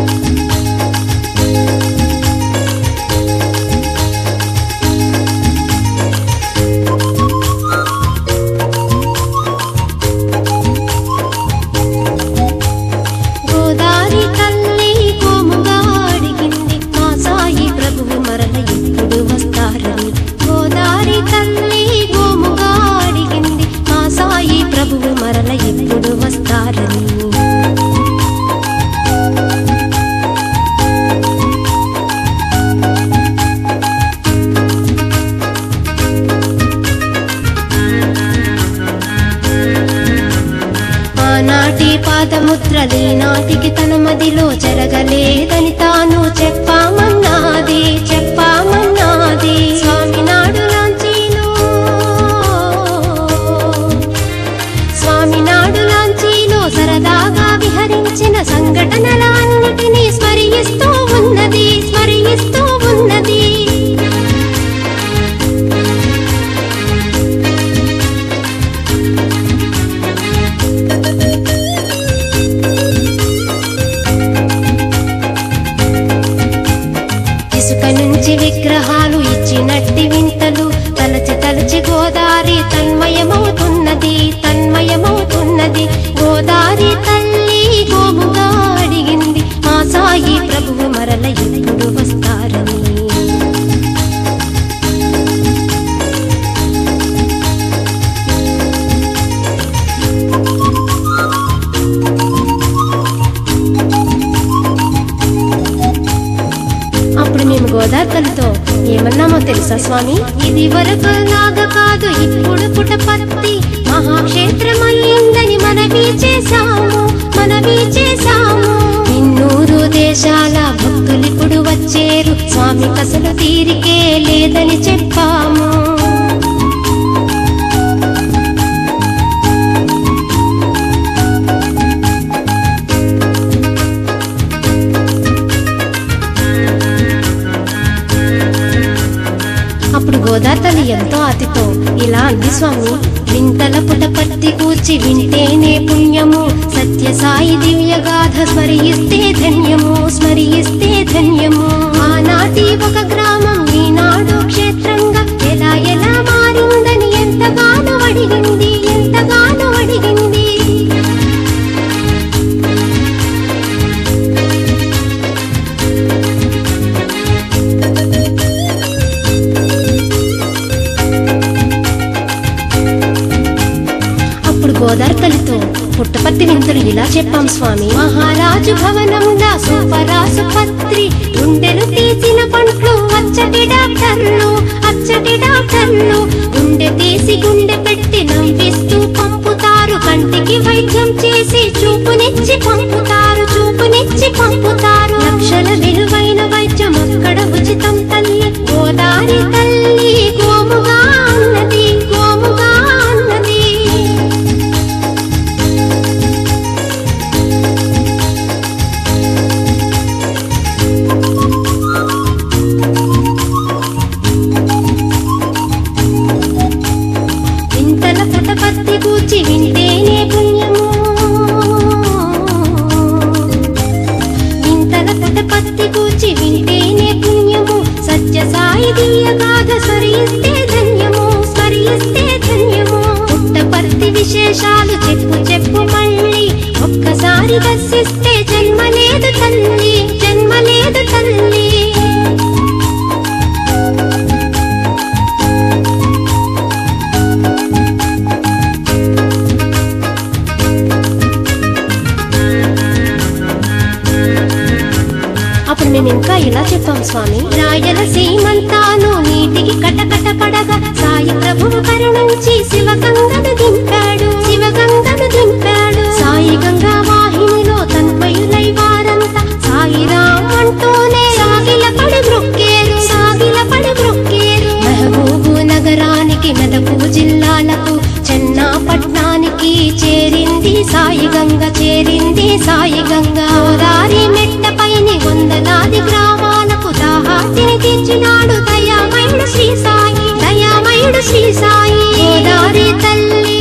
గోదారి తల్లి కోముగా అడిగింది మా సాయి ప్రభువు మరల ఎప్పుడు వస్తారని గోదారి తల్లి కోముగా అడిగింది మా సాయి ప్రభువు మరల ఎప్పుడు వస్తారని ఆనాటి పాదముద్రలే నాటికి తన మదిలో జరగలేదని తాను చెప్పామన్నాది చెప్పామన్నాది స్వామి నాడు లాంచీలో స్వామి నాడు లాంచీలో సరదాగా విహరించిన సంఘటనలన్నిటినీ స్మరిస్తూ ఉన్నది స్మరిస్తూ ఉన్నది ఇసుక నుంచి విగ్రహాలు ఇచ్చినట్టి వింతలు తలచి తలచి గోదారి తన్మయమవుతున్నది తన్మయమవుతున్నది గోదారి తల్లి గోముగా అడిగింది మా సాయి ప్రభువు మరల ఎప్పుడు వస్తారని అప్పుడు మేము గోదావరితో ఏమన్నామో తెలుసా స్వామి ఇది వరకు లాగా కాదు ఇప్పుడు పుటపత్తి మహాక్షేత్రమయ్యిందని మనవి చేశాము మనవి చేశాము ఇన్నూరు దేశాల భక్తులిప్పుడు వచ్చేరు స్వామి కసలు తీరికే లేదని చెప్పాము అప్పుడు గోదాతలి ఎంతో అతితో ఇలా అంది స్వామి వింతల పుటపత్తి కూర్చి వింటేనే పుణ్యము సత్య సాయి దివ్య గాథ స్మరిస్తే ధన్యము స్మరిస్తే ధన్యము ఆనాటి ఒక గ్రామం ఈనాడు క్షేత్రంగా ఎలా ఎలా మారిందని ఎంతగానో అడిగింది ఎంతగానో అడిగింది అప్పుడు గోదావరి తల్లితో పుట్టపర్తి వింతలు ఇలా చెప్పాం స్వామి మహారాజు భవనంలా సూపరాసు పత్రి గుండెలు తీసిన పంట్లు అచ్చటి డాక్టర్లు అచ్చటి డాక్టర్లు గుండె తీసి గుండె పెట్టి నవ్విస్తూ పంపుతారు కంటికి వైద్యం చేసి చూపునిచ్చి పంపుతారు చూపునిచ్చి పంపుతారు లక్షల విలువైన వైద్యం అక్కడ ఉచితం తల్లి గోదారి తల్లి గోముగా అన్నది గోముగా అన్నది వింతల పుటపత్తి కూర్చి వింటేనే పుణ్యము వింతల పుటపత్తి కూర్చి వింటేనే పుణ్యము సత్య సాయి దియ్య గాథ స్మరిస్తే ధన్యము స్మరిస్తే ధన్యము పుట్టపర్తి విశేషాలు చెప్పు చెప్పు మళ్ళీ ఒక్కసారి దర్శిస్తే జన్మ లేదు తల్లి జన్మ లేదు తల్లి అప్పుడు మేము ఇంకా ఇలా చెప్పాం స్వామి రాయల సీమంతాను నీటికి కటకట పడగా సాయి ప్రభువు కరుణించి శివగంగను దింపాడు శివగంగను దింపాడు సాయి గంగా వాహినిలో తన్మయులై వారంతా సాయి రామ్ అంటూనే సాగిల పడి మృక్కేరు సాగిల పడి మృక్కేరు మహబూబు నగరానికి మెదకు జిల్లాలకు చెన్నాపట్నానికి చేరింది సాయి గంగ చేరింది సాయి గంగ గోదారి మెట్టపైని వందలాది గ్రామాలకు దాహార్తిని తీర్చినాడు దయామయుడు శ్రీ సాయి దయామయుడు శ్రీ సాయి గోదారి తల్లి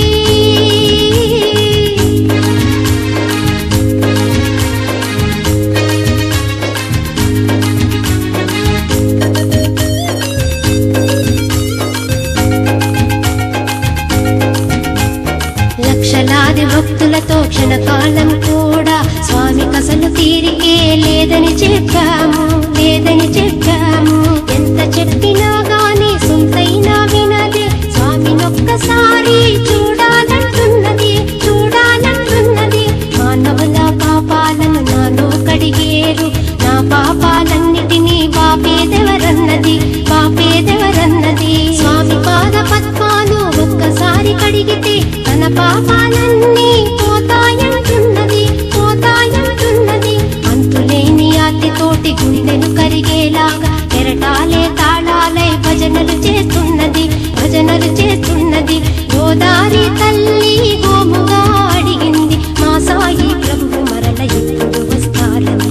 కరిగేలాగా కెరటాలే తాళాలై భజనలు చేస్తున్నది భజనలు చేస్తున్నది గోదారి తల్లి గోముగా అడిగింది మా సాయి ప్రభువు మరల ఎప్పుడు వస్తారని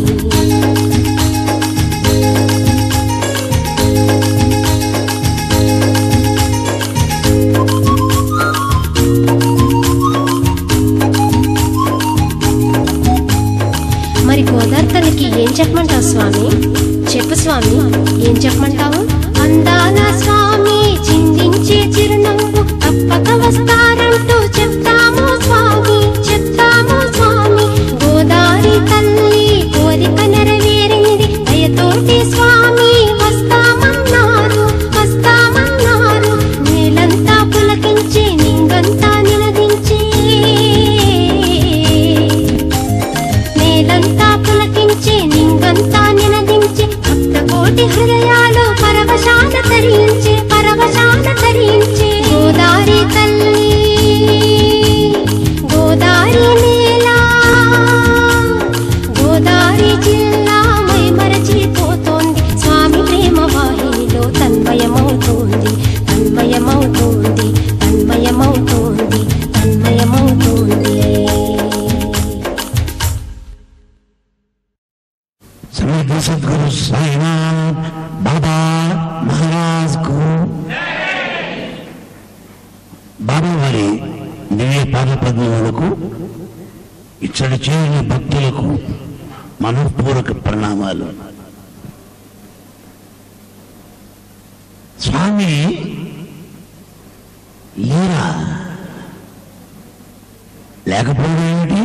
మరి గోదార్తలకి ఏం చెప్పమంటావు స్వామి చెప్పు స్వామి ఏం చెప్పమంటావు అందాల స్వామి చిందించే చిరునవ్వు తప్పక వస్తారంటూ చెప్తాము స్వామి చెప్తాము స్వామి గోదారి తల్లి కోరిక నెరవేరింది దయతోటి స్వామి వస్తామన్నారు వస్తామన్నారు నేలంతా పులకించి నింగంతా నిలదించి నేలంతా పులకించి నింగంతా నినదించి భక్త కోటి హృదయాలు పరవశాన తరించి పరవశాన తరించి గోదారి తల్లి గోదారి నేల గోదారి జిల్లా మై మరచిపోతోంది స్వామి ప్రేమ వాహినిలో తన్మయమవుతోంది తన్మయమవుతోంది తన్మయమవుతోంది తన్మయమవుతోంది సమర్థ సద్గురు సాయినాథ్ బాబా మహారాజ్ కు బాబా వారి దివ్య పాదపద్మములకు ఇచ్చడి చేరిన భక్తులకు మనఃపూర్వక ప్రణామాలు స్వామి లేరా లేకపోవడం ఏమిటి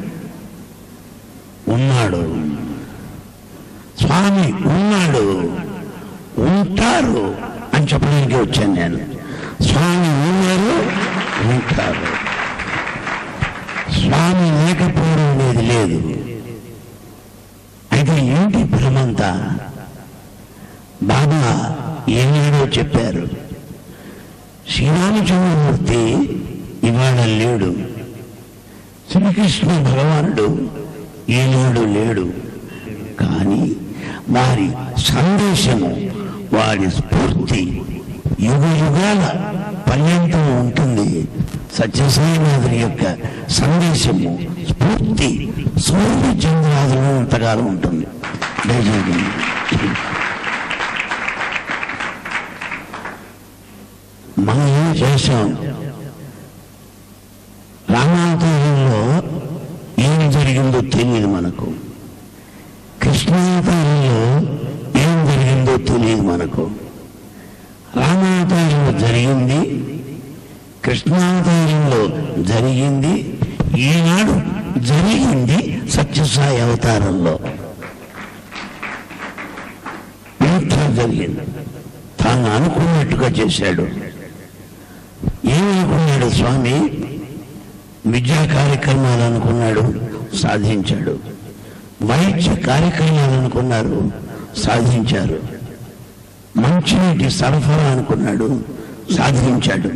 ఉన్నాడు స్వామి ఉన్నాడు ఉంటారు అని చెప్పడానికి వచ్చాను నేను స్వామి ఉన్నారు ఉంటారు స్వామి లేకపోవడం అనేది లేదు అయితే ఏంటి భ్రమంతా బాబా ఏనాడో చెప్పారు శ్రీరామచంద్రమూర్తి ఇవాళ లేడు శ్రీకృష్ణ భగవానుడు ఈనాడు లేడు కానీ వారి సందేశము వారి స్ఫూర్తి యుగ యుగాల పర్యంతం ఉంటుంది సత్యసాయినాథుని యొక్క సందేశము స్ఫూర్తి సూర్య చంద్రాదులు అంతకాలం ఉంటుంది దయచేయండి మనం ఏం చేశాం రామావతారంలో ఏం జరిగిందో తెలియదు మనకు కృష్ణావతారంలో ఏం జరిగిందో తెలియదు మనకు రామావతారంలో జరిగింది కృష్ణావతారంలో జరిగింది ఈనాడు జరిగింది సత్యసాయి అవతారంలో ఇంత జరిగింది తాను అనుకున్నట్టుగా చేశాడు ఏమనుకున్నాడు స్వామి విద్యా కార్యక్రమాలు అనుకున్నాడు సాధించాడు వైద్య కార్యక్రమాలు అనుకున్నారు సాధించారు మంచినీటి సరఫరా అనుకున్నాడు సాధించాడు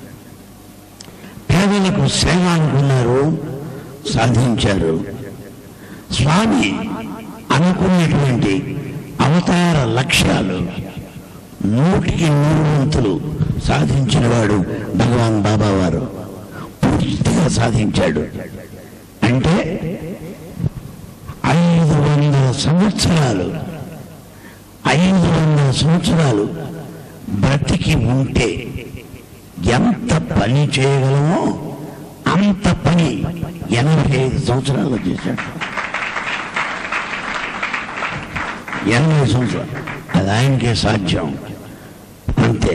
పేదలకు సేవ అనుకున్నారు సాధించారు స్వామి అనుకున్నటువంటి అవతార లక్ష్యాలు నూటికి నూరు వంతులు సాధించినవాడు భగవాన్ బాబా వారు పూర్తిగా సాధించాడు అంటే ఐదు వందల సంవత్సరాలు ఐదు వందల సంవత్సరాలు బ్రతికి ఉంటే ఎంత పని చేయగలమో అంత పని ఎనభై ఐదు సంవత్సరాలు చేశాడు ఎనభై సంవత్సరాలు అది ఆయనకే సాధ్యం అంతే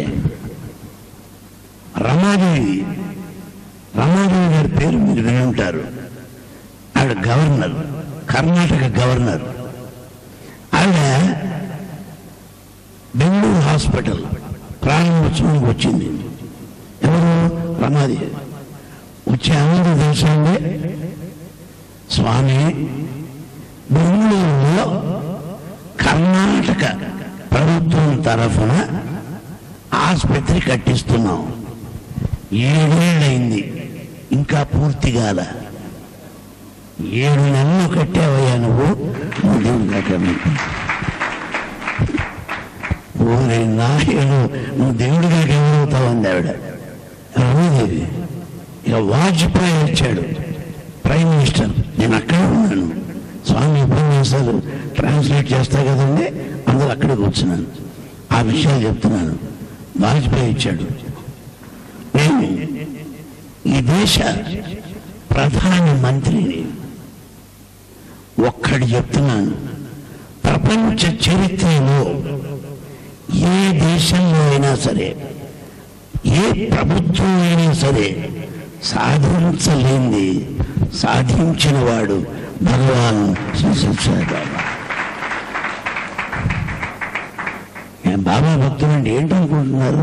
రమాదేవి రమాదేవి గారి పేరు మీరు విని ఉంటారు ఆవిడ గవర్నర్ కర్ణాటక గవర్నర్ ఆవిడ బెంగళూరు హాస్పిటల్ ప్రారంభోత్సవానికి వచ్చింది ఎవరు రమాదేవి వచ్చే అందరూ తెలుసండి స్వామి బెంగళూరులో కర్ణాటక ప్రభుత్వం తరఫున ఆసుపత్రి కట్టిస్తున్నాం ఏడేళ్ళయింది ఇంకా పూర్తి కాల ఏడు నెలలు కట్టావయ్యా నువ్వు నువ్వు దేవుని దగ్గర నుంచి. ఓరే నాయుడు నువ్వు దేవుడిగా గౌరవుతావు అంది ఆవిడ రమాదేవి ఇక వాజ్పేయి వచ్చాడు ప్రైమ్ మినిస్టర్ నేను అక్కడే ఉన్నాను స్వామి ఉపన్యాసాలు ట్రాన్స్లేట్ చేస్తా కదండి అందరూ అక్కడే కూర్చున్నాను ఆ విషయాలు చెప్తున్నాను వాజ్పేయి ఇచ్చాడు నేను ఈ దేశ ప్రధాన మంత్రిని ఒక్కడి చెప్తున్నాను ప్రపంచ చరిత్రలో ఏ దేశంలో అయినా సరే ఏ ప్రభుత్వం అయినా సరే సాధించలేంది సాధించిన వాడు భగవాన్ శ్రీ బాబా భక్తులు అంటే ఏంటనుకుంటున్నారు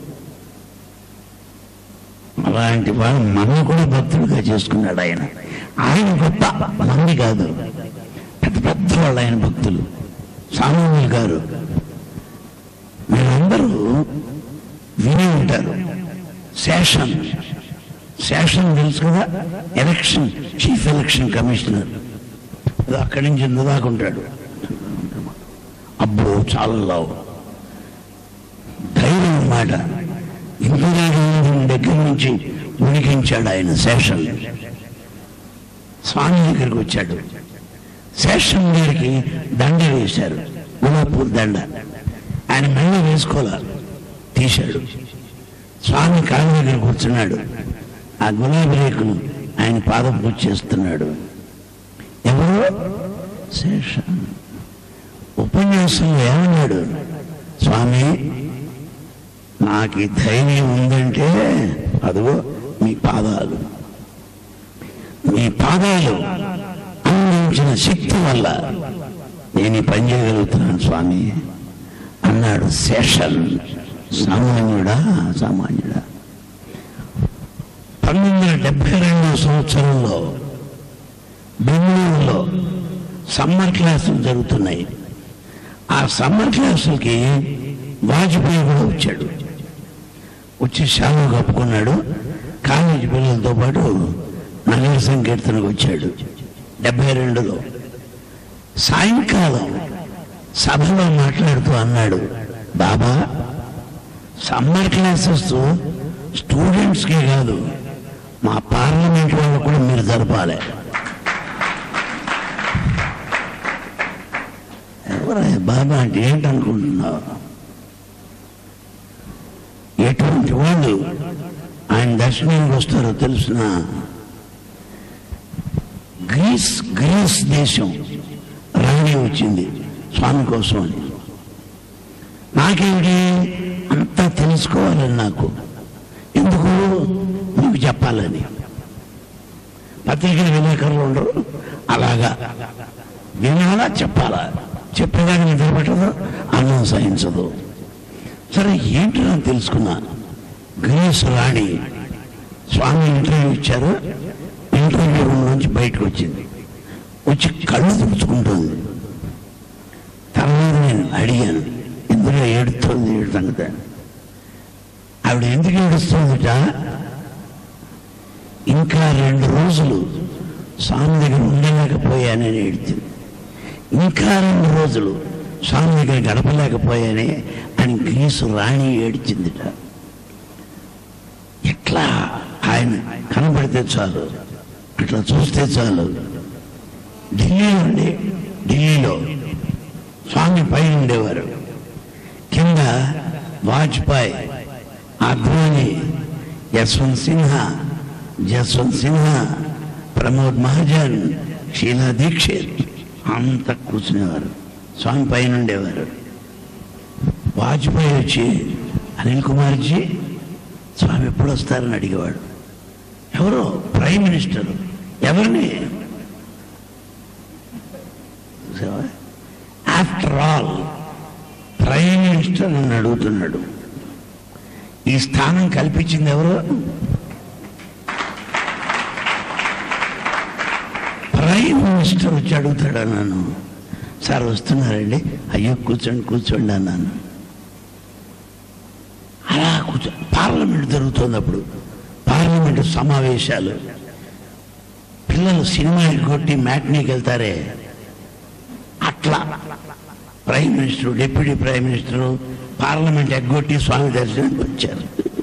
అలాంటి వాడు మనం కూడా భక్తుడిగా చేసుకున్నాడు ఆయన ఆయన గొప్ప మంది కాదు పెద్ద పెద్ద వాళ్ళు ఆయన భక్తులు సామాన్యులు గారు మీరందరూ విని ఉంటారు శేషన్ శేషన్ తెలుసు కదా ఎలక్షన్ చీఫ్ ఎలక్షన్ కమిషనర్ అది అక్కడి నుంచి ఇంత దాకా ఉంటాడు అబ్బో చాలా లావు ధైర్యం అన్నమాట ఇందిరాగాంధీ దగ్గర నుంచి ఉడికించాడు ఆయన శేషన్ స్వామి దగ్గరికి వచ్చాడు శేషన్ గారికి దండ వేశారు గులాపూర్ దండ ఆయన మెళ్ళ వేసుకోలే తీశాడు స్వామి కాళ్ళ దగ్గర కూర్చున్నాడు ఆ గులాబీ రేకును ఆయన పాదం పూజ చేస్తున్నాడు ఎవరు శేషన్ ఉపన్యాసంలో ఏమన్నాడు స్వామి నాకు ఈ ధైర్యం ఉందంటే అదిగో మీ పాదాలు మీ పాదాలు అందించిన శక్తి వల్ల నేను ఈ పని చేయగలుగుతున్నాను స్వామి అన్నాడు శేషన్ సామాన్యుడా సామాన్యుడా పంతొమ్మిది వందల డెబ్బై రెండవ సంవత్సరంలో బెంగళూరులో సమ్మర్ క్లాసులు జరుగుతున్నాయి ఆ సమ్మర్ క్లాసులకి వాజ్పేయి కూడా వచ్చాడు వచ్చి శాలు కప్పుకున్నాడు కాలేజీ పిల్లలతో పాటు నగర సంకీర్తనకు వచ్చాడు డెబ్బై రెండులో సాయంకాలం సభలో మాట్లాడుతూ అన్నాడు బాబా సమ్మర్ క్లాసెస్ స్టూడెంట్స్కే కాదు మా పార్లమెంట్ వాళ్ళు కూడా మీరు జరపాలి ఎవరయ్య బాబా అంటే ఏంటనుకుంటున్నావు ఎటువంటి వాళ్ళు ఆయన దర్శనానికి వస్తారో తెలుసిన గ్రీస్ గ్రీస్ దేశం రాణి వచ్చింది స్వామి కోసం అని నాకేమిటి అంతా తెలుసుకోవాలని నాకు ఎందుకు మీకు చెప్పాలని పత్రికల విలేకరులు ఉండరు అలాగా వినాలా చెప్పాలా చెప్పేదాకా నిద్రపట్టదు అన్నం సహించదు సరే ఏంటి అని తెలుసుకున్నా గ్రీస్ రాణి స్వామి ఇంటర్వ్యూ ఇచ్చారు ఇంటర్వ్యూ రూమ్ నుంచి బయటకు వచ్చింది వచ్చి కళ్ళు తుడుచుకుంటుంది తర్వాత నేను అడిగాను ఎందులో ఏడుస్తుంది ఏడు సంగతి ఆవిడ ఎందుకు ఏడుస్తుందిట ఇంకా రెండు రోజులు స్వామి దగ్గర ఉండలేకపోయానని ఏడుతుంది ఇంకా రెండు రోజులు స్వామి దగ్గర గడపలేకపోయానే అని గ్రీసు రాణి ఏడ్చిందిట ఎట్లా ఆయన కనబడితే చాలు అట్లా చూస్తే చాలు ఢిల్లీలో ఉండి ఢిల్లీలో స్వామి పైన ఉండేవారు కింద వాజ్పేయి అద్వానీ యశ్వంత్ సిన్హా జస్వంత్ సిన్హా ప్రమోద్ మహాజన్ షీలా దీక్షిత్ అంతా కూర్చునేవారు స్వామి పైన ఉండేవారు వాజ్పేయి వచ్చి అనిల్ కుమార్జీ స్వామి ఎప్పుడు వస్తారని అడిగేవాడు ఎవరో ప్రైమ్ మినిస్టర్ ఎవరిని ఆఫ్టర్ ఆల్ ప్రైమ్ మినిస్టర్ నన్ను అడుగుతున్నాడు ఈ స్థానం కల్పించింది ఎవరు ప్రైమ్ మినిస్టర్ వచ్చి అడుగుతాడా నన్ను సార్ వస్తున్నారండి అయ్యో కూర్చోండి కూర్చోండి అన్నాను అలా కూర్చో పార్లమెంట్ జరుగుతుంది అప్పుడు పార్లమెంట్ సమావేశాలు పిల్లలు సినిమా కొట్టి మ్యాట్నీకి వెళ్తారే అట్లా prime minister deputy prime minister parliament ఎగ్గొట్టి స్వామి దర్శనానికి వచ్చారు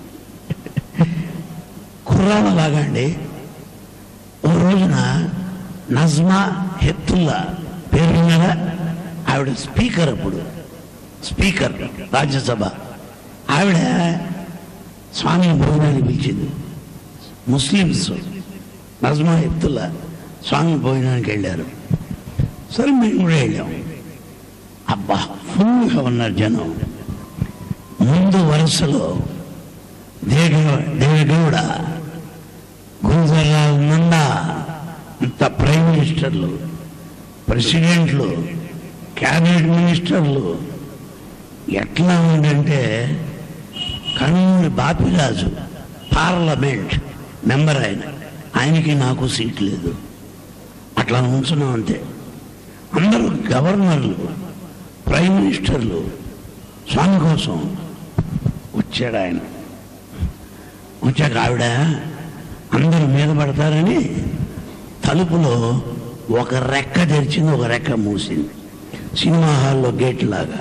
కుర్రాళ్ళ లాగా అండి ఓ రోజున నజ్మా హెత్తుల్లా పేరు విన్నారా ఆవిడ స్పీకర్ అప్పుడు స్పీకర్ రాజ్యసభ ఆవిడ స్వామిని భోజనానికి పిలిచింది ముస్లిమ్స్ నజ్మా హెత్తుల్లా స్వామి భోజనానికి వెళ్ళారు సరే మేము కూడా వెళ్ళాం అబ్బా ఫుల్గా ఉన్నారు జనం ముందు వరుసలో దేగ దేవగౌడ గుంజరావు నంద అంత ప్రైమ్ మినిస్టర్లు ప్రెసిడెంట్లు క్యాబినెట్ మినిస్టర్లు ఎట్లా ఉందంటే కണ്ണూరి బాపిరాజు పార్లమెంట్ మెంబర్ ఆయన ఆయనకి నాకు సీట్ లేదు అట్లా ఉంచున్నాం అంతే అందరూ గవర్నర్లు ప్రైమ్ మినిస్టర్లు స్వామి కోసం వచ్చాడు ఆయన వచ్చాక ఆవిడ అందరూ మీద పడతారని తలుపులో ఒక రెక్క తెరిచింది ఒక రెక్క మూసింది సినిమా హాల్లో గేట్ లాగా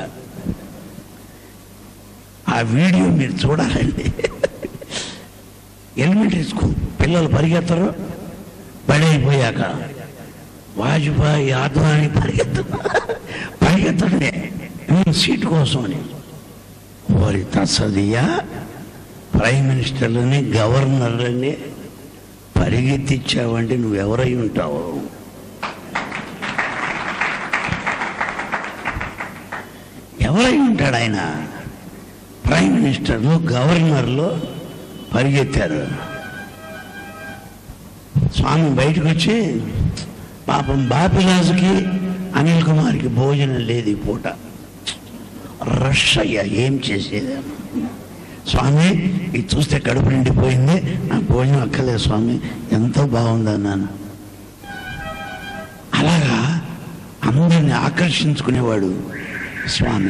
ఆ వీడియో మీరు చూడాలండి ఎలిమెంటరీ స్కూల్ పిల్లలు పరిగెత్తరు పడైపోయాక వాజ్పేయి ఆత్మాని పరిగెత్త పరిగెత్తడే సీట్ కోసం అని వారి తసదియా ప్రైమ్ మినిస్టర్లని గవర్నర్లని పరిగెత్తిచ్చావంటే నువ్వెవరై ఉంటావు ఎవరై ఉంటాడు ఆయన ప్రైమ్ మినిస్టర్లు గవర్నర్లు పరిగెత్తారు స్వామి బయటకు వచ్చి పాపం బాపిరాజుకి అనిల్ కుమార్కి భోజనం లేదు ఈ పూట రష్ అయ్యా ఏం చేసేది స్వామి ఇది చూస్తే కడుపు నిండిపోయింది నాకు భోజనం అక్కర్లేదు స్వామి ఎంతో బాగుందన్నాను అలాగా అందరిని ఆకర్షించుకునేవాడు స్వామి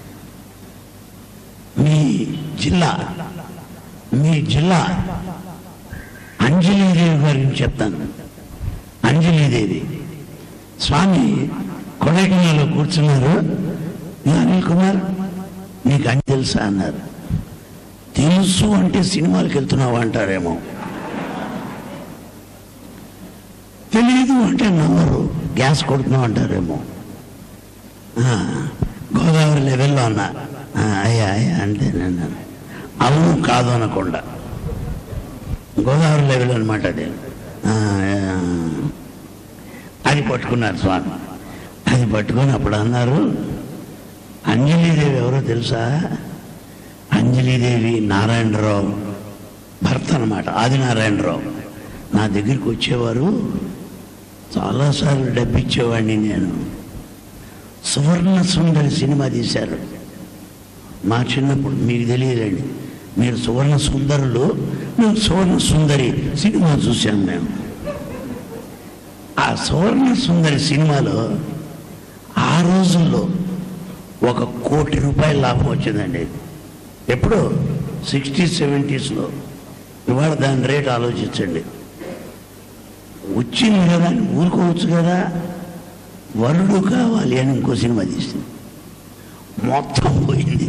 మీ జిల్లా మీ జిల్లా అంజలీదేవి గురించి చెప్తాను అంజలీదేవి స్వామి కొడైకెనాల్లో కూర్చున్నారు "ఏ అనిల్ కుమార్ నీకు అని తెలుసా అన్నారు తెలుసు అంటే సినిమాలకు వెళ్తున్నావు అంటారేమో తెలియదు అంటే నమ్మరు గ్యాస్ కొడుతున్నావు అంటారేమో ఆ, గోదావరి లెవెల్లో అన్నా "ఆ, అయ్యా అయ్యా అంటే నేను అవును కాదు అనకుండా గోదావరి లెవెల్ అనమాట అది ఆ, ఆ, అది పట్టుకున్నారు స్వామి అది పట్టుకొని అప్పుడు అన్నారు అంజలీదేవి ఎవరో తెలుసా అంజలీదేవి నారాయణరావు భర్త అనమాట ఆదినారాయణరావు నా దగ్గరికి వచ్చేవారు చాలాసార్లు డబ్బిచ్చేవాడిని నేను సువర్ణ సుందరి సినిమా తీశారు మా చిన్నప్పుడు మీకు తెలియదండి మీరు సువర్ణ సుందరులు మేము సువర్ణ సుందరి సినిమా చూసాం మేము ఆ సువర్ణ సుందరి సినిమాలో ఆ రోజుల్లో ఒక కోటి రూపాయల లాభం వచ్చిందండి ఎప్పుడు సిక్స్టీ సెవెంటీస్లో ఇవాళ దాని రేట్ ఆలోచించండి వచ్చింది కదా అని ఊరుకోవచ్చు కదా వరుడు కావాలి అని ఇంకో సినిమా తీసింది మొత్తం పోయింది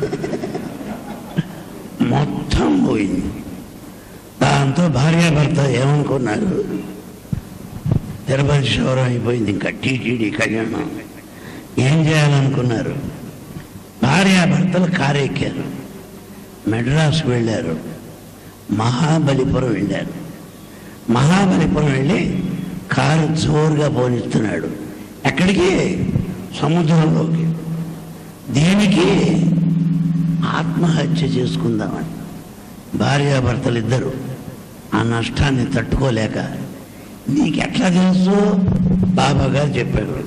మొత్తం పోయింది దాంతో భార్యాభర్త ఏమనుకున్నారు తిరుపతి శౌరం అయిపోయింది ఇంకా టీటీడీ కళ్యాణం ఏం చేయాలనుకున్నారు భార్యాభర్తలు కారు ఎక్కారు మెడ్రాస్ వెళ్ళారు మహాబలిపురం వెళ్ళారు మహాబలిపురం వెళ్ళి కారు జోరుగా పోనిస్తున్నాడు ఎక్కడికి సముద్రంలోకి దీనికి ఆత్మహత్య చేసుకుందామని భార్యాభర్తలు ఇద్దరు ఆ నష్టాన్ని తట్టుకోలేక నీకెట్లా తెలుసు బాబా గారు చెప్పారు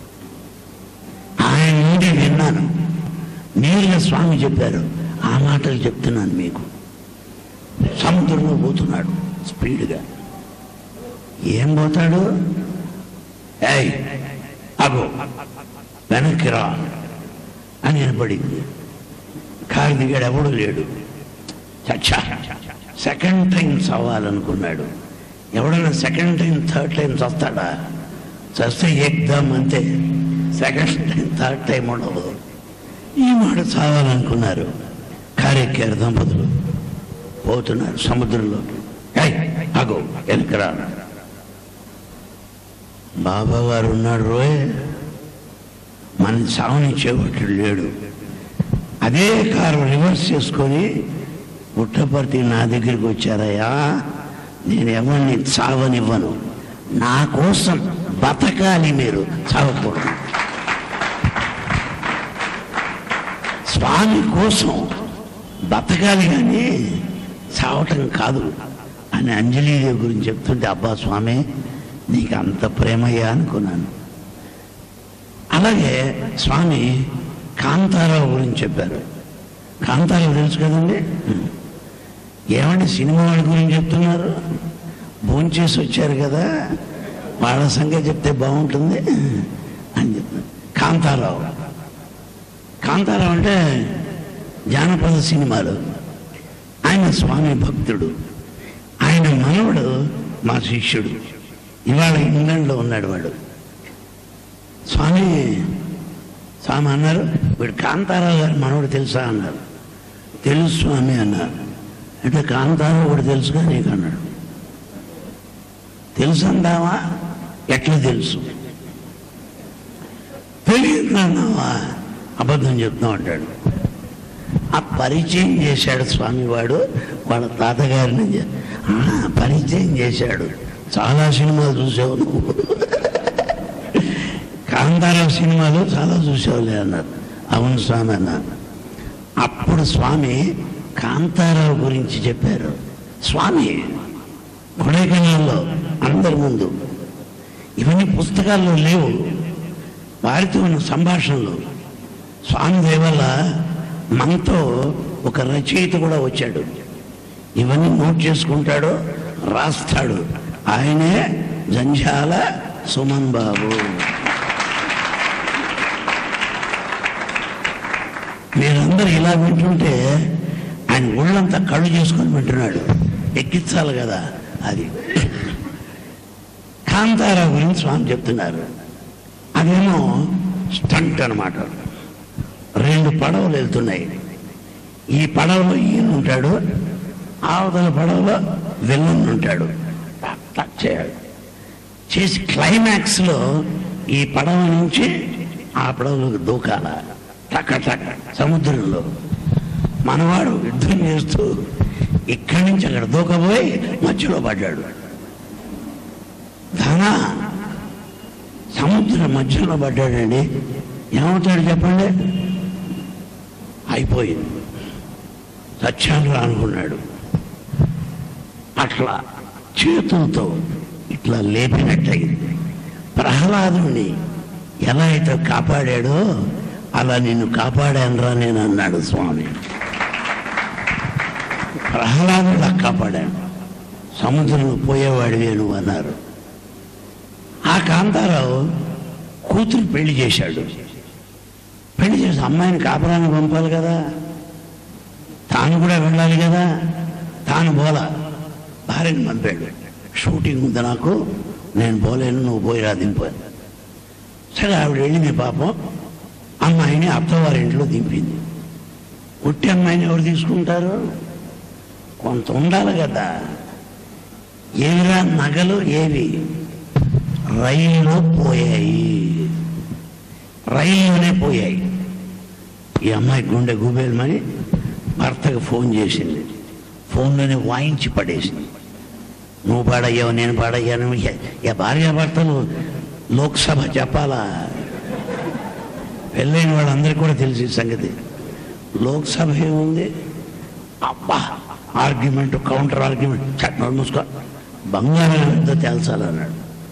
ఆయన నుండి విన్నాను నేరుగా స్వామి చెప్పారు ఆ మాటలు చెప్తున్నాను మీకు సముద్రంలో పోతున్నాడు స్పీడ్గా ఏం పోతాడు ఏయ్ అగో వెనక్కి రా అని వినపడింది కారు దిగాడు ఎవడు లేడు చచ్చా సెకండ్ టైం చవ్వాలనుకున్నాడు ఎవడన్నా సెకండ్ టైం థర్డ్ టైం చస్తాడా చస్తే ఎగ్దాం అంతే సెకండ్ టైం థర్డ్ టైం ఉండదు ఈ మాట చావాలనుకున్నారు కారెక్కారు దంపతులు పోతున్నారు సముద్రంలో ఏయ్, ఆగు వెనకరా బాబా గారు ఉన్నాడు రోయ్ మన సావనిచ్చేవాడు లేడు అదే కారు రివర్స్ చేసుకొని పుట్టపర్తి నా దగ్గరికి వచ్చారయ్యా నేను ఎవరిని చావనివ్వను నా కోసం బతకాలి మీరు చావకూడదు స్వామి కోసం బతకాలి కానీ చావటం కాదు అని అంజలీదేవి గురించి చెప్తుంటే అబ్బా స్వామి నీకు అంత ప్రేమయ్యా అనుకున్నాను అలాగే స్వామి కాంతారావు గురించి చెప్పారు కాంతారావు తెలుసు కదండి ఏమండి సినిమా వాళ్ళ గురించి చెప్తున్నారు భోంచేసి వచ్చారు కదా వాళ్ళ సంగతి చెప్తే బాగుంటుంది అని చెప్తున్నారు కాంతారావు కాంతారావు అంటే జానపద సినిమాలు ఆయన స్వామి భక్తుడు ఆయన మనవడు మా శిష్యుడు ఇవాళ ఇంగ్లాండ్లో ఉన్నాడు వాడు స్వామి స్వామి అన్నారు వీడు కాంతారావు గారు మనవడు తెలుసా అన్నారు తెలుసు స్వామి అన్నారు అంటే కాంతారావు కూడా తెలుసుగా నీకు అన్నాడు తెలుసు అందావా ఎట్లా తెలుసు తెలియదు అన్నావా అబద్ధం చెప్తాం అంటాడు ఆ పరిచయం చేశాడు స్వామివాడు వాళ్ళ తాతగారిని చె- "ఆ, పరిచయం చేశాడు చాలా సినిమాలు చూసావు నువ్వు కాంతారావు సినిమాలు చాలా చూసావులే అన్నారు అవును స్వామి అన్నారు అప్పుడు స్వామి కాంతారావు గురించి చెప్పారు స్వామి కొడైకెనాల్లో అందరి ముందు ఇవన్నీ పుస్తకాల్లో లేవు వారితో ఉన్న సంభాషణలు స్వామి దేవల్ల మనతో ఒక రచయిత కూడా వచ్చాడు ఇవన్నీ నోట్ చేసుకుంటాడు రాస్తాడు ఆయనే జంఝాల సుమన్ బాబు మీరందరూ ఇలా వింటుంటే ఆయన ఒళ్ళంతా కళ్ళు చేసుకొని వింటున్నాడు ఎక్కించాలి కదా అది కాంతారావు గురించి స్వామి చెప్తున్నారు అదేమో స్టంట్ అన్నమాట రెండు పడవలు వెళ్తున్నాయి ఈ పడవలో ఈయన ఉంటాడు ఆవతల పడవలో విలన్ ఉంటాడు టక్ టక్ చేయాలి చేసి క్లైమాక్స్లో ఈ పడవ నుంచి ఆ పడవలోకి దూకాల టక టక సముద్రంలో మనవాడు యుద్ధం చేస్తూ ఇక్కడి నుంచి అక్కడ దూకపోయి మధ్యలో పడ్డాడు ధన సముద్రం మధ్యలో పడ్డాడండి ఏమవుతాడు చెప్పండి అయిపోయింది సత్యాన్ని అనుకున్నాడు అట్లా చేతులతో ఇట్లా లేపినట్టయింది ప్రహ్లాదుని ఎలా అయితే కాపాడాడో అలా నిన్ను కాపాడానురా నేను అన్నాడు స్వామి ప్రహ్లాదులా కాపాడాను సముద్రంలో పోయేవాడివే నువ్వు అన్నారు ఆ కాంతారావు కూతురు పెళ్లి చేశాడు పెళ్లి చేసి అమ్మాయిని కాపురానికి పంపాలి కదా తాను కూడా వెళ్ళాలి కదా తాను పోలా భార్యను పంపాడు షూటింగ్ ఉంది నాకు నేను పోలేను నువ్వు పోయి రా దింపాను సరే ఆవిడ వెళ్ళింది పాపం అమ్మాయిని అత్తవారి ఇంట్లో దింపింది ఉట్టి అమ్మాయిని ఎవరు తీసుకుంటారు కొంత ఉండాలి కదా ఏవిరా నగలు ఏవి రైల్లో పోయాయి రైల్లోనే పోయాయి ఈ అమ్మాయి గుండె గుబేలమని భర్తకు ఫోన్ చేసింది ఫోన్లోనే వాయించి పడేసింది నువ్వు పాడయ్యావు నేను పాడయ్యాను ఏ- ఏ భార్యాభర్తలు లోక్సభ చెప్పాలా పెళ్ళైన వాళ్ళందరికీ కూడా తెలిసి ఈ సంగతి లోక్సభ ఏముంది అబ్బా ఆర్గ్యుమెంట్ కౌంటర్ ఆర్గ్యుమెంట్ చట్టం మూసుకో బంగారం ఎంతో తేల్చాలన్నాడు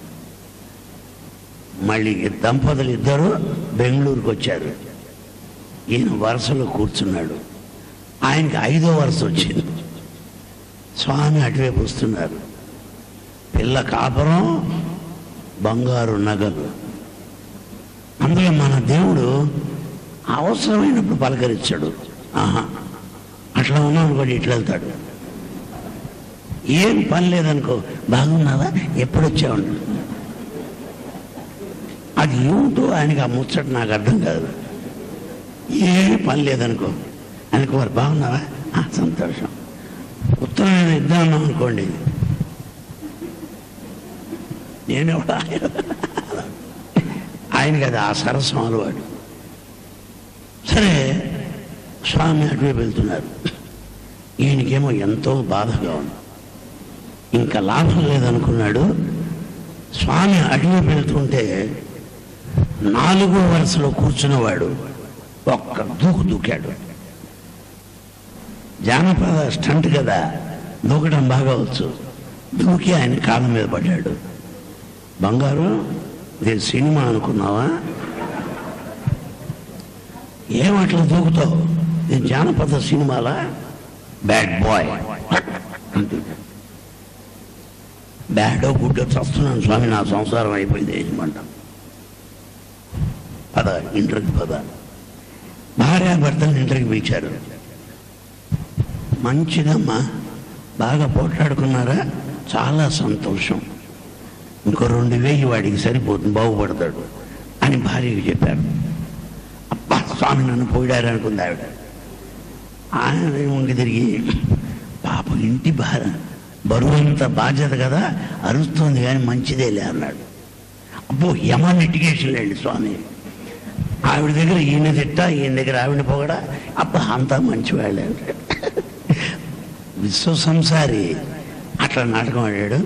మళ్ళీ ఈ దంపతులు ఇద్దరు బెంగళూరుకు వచ్చారు ఈయన వరుసలో కూర్చున్నాడు ఆయనకి ఐదో వరుస వచ్చింది స్వామి అటువైపు వస్తున్నారు పిల్ల కాపురం బంగారు నగలు అందులో మన దేవుడు అవసరమైనప్పుడు పలకరించాడు ఆహా అట్లా ఉన్నాను కూడా ఇట్లా వెళ్తాడు ఏం పని లేదనుకో బాగున్నావా ఎప్పుడు వచ్చావు అది ఏమిటో ఆయనకి ఆ ముచ్చట నాకు అర్థం కాదు ఏమీ పని లేదనుకో ఆయనకు వారు బాగున్నావా "ఆ, సంతోషం ఉత్తరం ఏదో ఇద్దాం అనుకోండి నేను ఎవడా ఆయనకి అది ఆ సరసం అలవాటు సరే స్వామి అటువైపు వెళ్తున్నారు ఈయనకేమో ఎంతో బాధగా ఉంది ఇంకా లాభం లేదనుకున్నాడు స్వామి అటువైపు వెళ్తుంటే నాలుగో వరుసలో కూర్చున్నవాడు ఒక్క దూకు దూకాడు జానపద స్టంట్ కదా దూకడం బాగా వచ్చు దూకి ఆయన కాళ్ళ మీద పడ్డాడు బంగారు ఇది సినిమా అనుకున్నావా ఏమట్లా దూకుతావు ఇది జానపద సినిమాలా బ్యాడ్ బాయ్ అంతే బ్యాడో గుడ్డో చస్తున్నాను స్వామి నా సంసారం అయిపోయింది ఏమంట పద ఇంటర్కి పద భార్యాభర్తలు ఇంటర్కి పిలిచారు మంచిదమ్మా బాగా పోట్లాడుకున్నారా చాలా సంతోషం ఇంకో రెండు వేయి వాడికి సరిపోతుంది బాగుపడతాడు అని భార్యకి చెప్పారు అబ్బా స్వామి నన్ను పోయారు అనుకుంది ఆవిడ ఆయన వంగి తిరిగి పాప ఇంటి భార బరువంత బాధ్యత కదా అరుస్తుంది కానీ మంచిదేలే అన్నాడు అబ్బో యమ లిటిగేషన్ లేండి స్వామి ఆవిడ దగ్గర ఈయన తిట్ట ఈయన దగ్గర ఆవిడ పొగడా అబ్బా అంతా మంచివాళ్ళే విశ్వ సంసారి అట్లా నాటకం ఆడాడు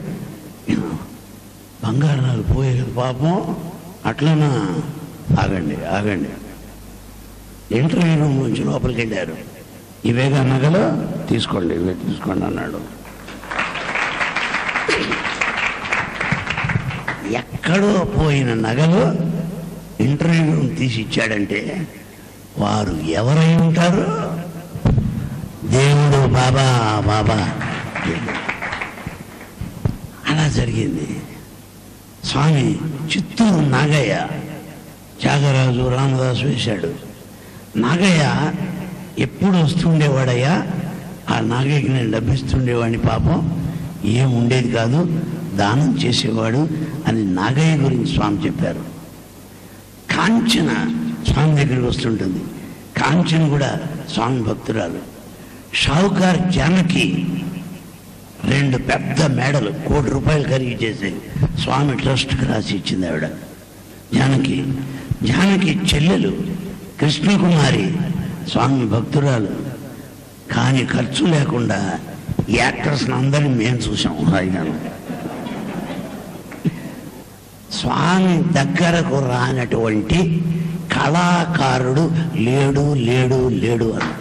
బంగారు నాకు పోయే కదా పాపం అట్లనా ఆగండి ఆగండి ఇంటర్వ్యూ రూమ్ నుంచి లోపలికి వెళ్ళారు ఇవేగా నగలు తీసుకోండి ఇవే తీసుకోండి అన్నాడు ఎక్కడో పోయిన నగలు ఇంటర్వ్యూ రూమ్ తీసి ఇచ్చాడంటే వారు ఎవరై ఉంటారు దేవుడు బాబా బాబా అలా జరిగింది స్వామి చిత్తూరు నాగయ్య త్యాగరాజు రామదాసు వేశాడు నాగయ్య ఎప్పుడు వస్తుండేవాడయ్యా ఆ నాగయ్యకి నేను డబ్బిస్తుండేవాడిని పాపం ఏం ఉండేది కాదు దానం చేసేవాడు అని నాగయ్య గురించి స్వామి చెప్పారు కాంచన స్వామి దగ్గరికి వస్తుంటుంది కాంచన కూడా స్వామి భక్తురాలు షావుకార్ జానకి రెండు పెద్ద మేడలు కోటి రూపాయలు ఖరీదు చేసి స్వామి ట్రస్ట్కి రాసి ఇచ్చింది ఆవిడ జానకి జానకి చెల్లెలు కృష్ణకుమారి స్వామి భక్తురాలు కానీ ఖర్చు లేకుండా యాక్టర్స్ని అందరినీ మేము చూసాం హాయిగా స్వామి దగ్గరకు రానటువంటి కళాకారుడు లేడు లేడు లేడు అని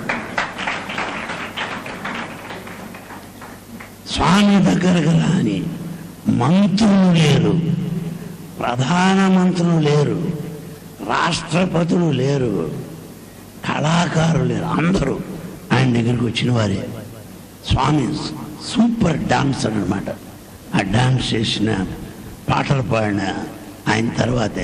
స్వామి దగ్గరకు రాని మంత్రులు లేరు ప్రధాన మంత్రులు లేరు రాష్ట్రపతులు లేరు కళాకారులు లేరు అందరూ ఆయన దగ్గరికి వచ్చిన వారే స్వామి సూపర్ డాన్సర్ అనమాట ఆ డాన్స్ చేసిన పాటలు పాడిన ఆయన తర్వాతే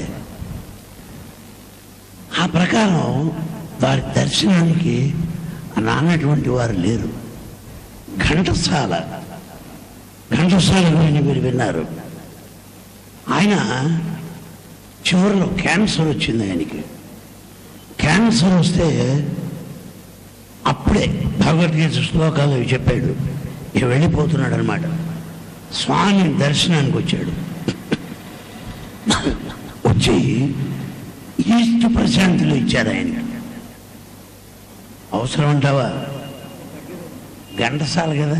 ఆ ప్రకారం వారి దర్శనానికి రానటువంటి వారు లేరు ఘంటసాల ఘంటసాల గురించి మీరు విన్నారు ఆయన చివరిలో క్యాన్సర్ వచ్చింది ఆయనకి క్యాన్సర్ వస్తే అప్పుడే భగవద్గీత శ్లోకాలు అవి చెప్పాడు ఇక వెళ్ళిపోతున్నాడు అనమాట స్వామి దర్శనానికి వచ్చాడు వచ్చి ఈస్ట్ ప్రశాంతిలో ఇచ్చారు ఆయన అవసరం అంటావా ఘంటసాల కదా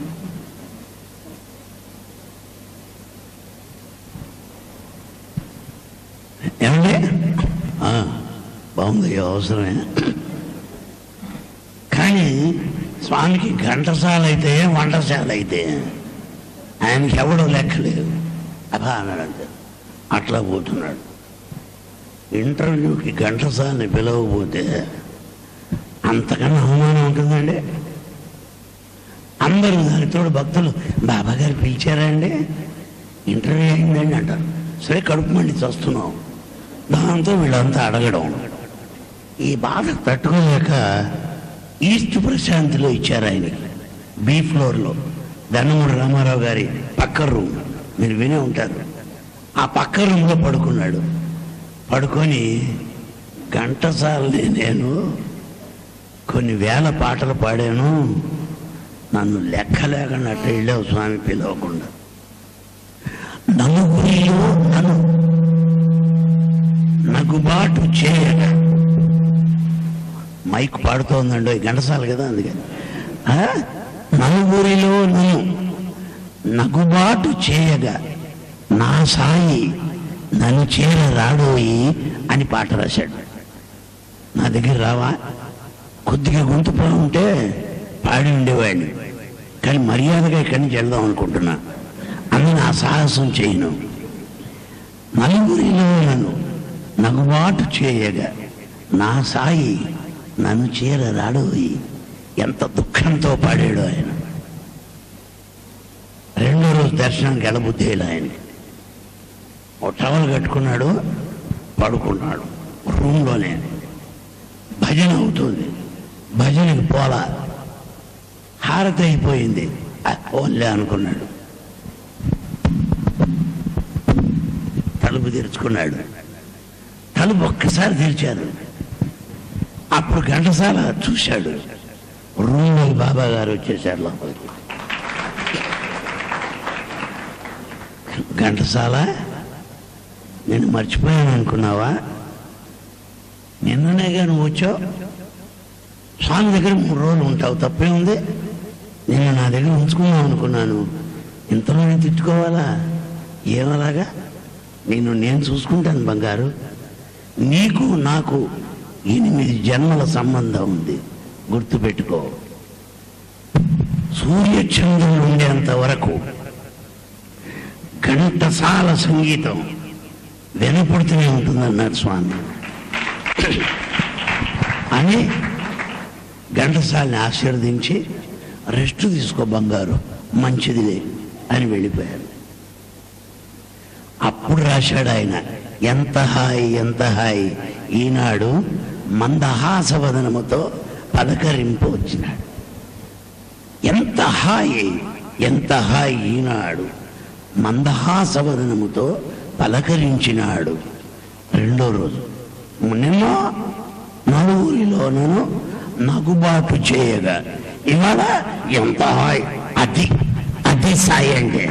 ఏమండి ఆ, బాగుంది అవసరమే కానీ స్వామికి ఘంటసాల అయితే వంటశాల అయితే ఆయనకి ఎవడో లెక్కలేదు అబ్బా అన్నాడు అంతే అట్లా పోతున్నాడు ఇంటర్వ్యూకి ఘంటసాలని పిలవకపోతే అంతకన్నా అవమానం ఉంటుందండి అందరూ దానితో భక్తులు బాబా గారు పిలిచారండి ఇంటర్వ్యూ అయిందండి అంటారు సరే కడుపు మండి చస్తున్నాం దాంతో వీళ్ళంతా అడగడం ఈ బాధ తట్టుకోలేక ఈస్ట్ ప్రశాంతిలో ఇచ్చారు ఆయనకి బి ఫ్లోర్లో ధనమూడి రామారావు గారి పక్క రూమ్ మీరు వినే ఉంటారు ఆ పక్క రూమ్లో పడుకున్నాడు పడుకొని ఘంటసాలని నేను కొన్ని వేల పాటలు పాడాను నన్ను లెక్క లేకుండా అట్ట వెళ్ళావు స్వామి పిలవకుండా నలుగురిలో నన్ను నగుబాటు చేయగా మైక్ పాడుతోందండి ఘంటసాల కదా అందుకని ఆ? నలుగురిలో నన్ను నగుబాటు చేయగా నా సాయి నన్ను చేర రాడోయి అని పాట రాశాడు నా దగ్గర రావా కొద్దిగా గొంతు ఉంటే పాడి ఉండేవాడిని కానీ మర్యాదగా ఇక్కడి నుంచి వెళ్దాం అనుకుంటున్నా అందుని ఆ సాహసం చేయను నలుగురిలో నన్ను నగుబాటు చేయగా నా సాయి నన్ను చేర రాడోయి ఎంత దుఃఖంతో పాడాడు ఆయన రెండో రోజు దర్శనానికి వెళ్ళబుద్ధేలా ఆయనకి ఓ టవల్ కట్టుకున్నాడు పడుకున్నాడు రూమ్లోనే భజన అవుతుంది భజనకి పోలా హారతి అయిపోయింది ఆ, ఓన్లే అనుకున్నాడు తలుపు తెరుచుకున్నాడు తలుపు ఒక్కసారి తెరిచారు అప్పుడు ఘంటసాల చూశాడు రూమ్లో బాబా గారు వచ్చేసారు లోపలికి ఘంటసాల నేను మర్చిపోయాను అనుకున్నావా నిన్ననేగా నువ్వు వచ్చావు స్వామి దగ్గర మూడు రోజులు ఉంటావు తప్పే ఉంది నేను నా దగ్గర ఉంచుకుందాం అనుకున్నాను ఇంతలోనే తిట్టుకోవాలా ఏమలాగా నేను నేను చూసుకుంటాను బంగారు నీకు నాకు ఎనిమిది జన్మల సంబంధం ఉంది గుర్తుపెట్టుకో సూర్యచంద్రులు ఉండేంత వరకు ఘంటసాల సంగీతం వినపడుతూనే ఉంటుందన్నాడు స్వామి అని ఘంటసాలని ఆశీర్వదించి రెస్ట్ తీసుకో బంగారు మంచిదిలే అని వెళ్ళిపోయారు అప్పుడు రాశాడు ఆయన ఎంత హాయి ఎంత హాయి ఈనాడు మందహాసవదనముతో పలకరింపు వచ్చినాడు ఎంత హాయి ఎంత హాయి ఈనాడు మందహాసవదనముతో పలకరించినాడు రెండో రోజు నిన్న నలుగురిలోనూ నగుబాటు చేయగా ఇవాళ ఎంత హాయి అది అది సాయి అంటే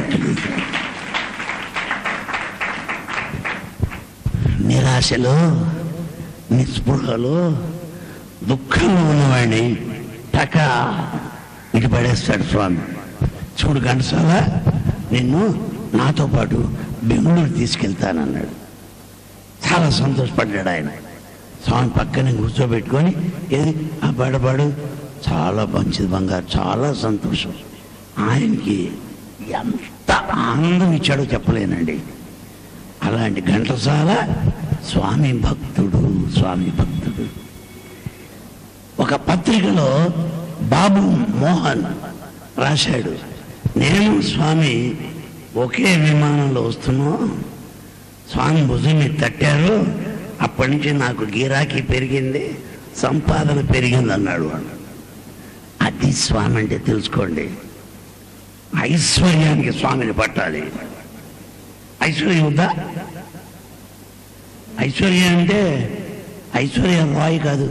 నిరాశలో నిస్పృహలో దుఃఖంలో ఉన్నవాడిని టక ఇటు పడేస్తాడు స్వామి చూడు ఘంటసాల నిన్ను నాతో పాటు బెంగళూరు తీసుకెళ్తానన్నాడు చాలా సంతోషపడ్డాడు ఆయన స్వామి పక్కనే కూర్చోబెట్టుకొని ఏది ఆ పాడపాడు చాలా మంచిది బంగారు చాలా సంతోషం ఆయనకి ఎంత ఆనందం ఇచ్చాడో చెప్పలేనండి అలాంటి ఘంటసాల స్వామి భక్తుడు స్వామి భక్తుడు ఒక పత్రికలో బాబు మోహన్ రాశాడు నేను స్వామి ఒకే విమానంలో వస్తున్నాం స్వామి భుజం మీద తట్టారు అప్పటి నుంచి నాకు గిరాకీ పెరిగింది సంపాదన పెరిగింది అన్నాడు వాడు అది స్వామి అంటే తెలుసుకోండి ఐశ్వర్యానికి స్వామిని పట్టాలి ఐశ్వర్యం ఉందా ఐశ్వర్యం అంటే ఐశ్వర్యం రాయి కాదు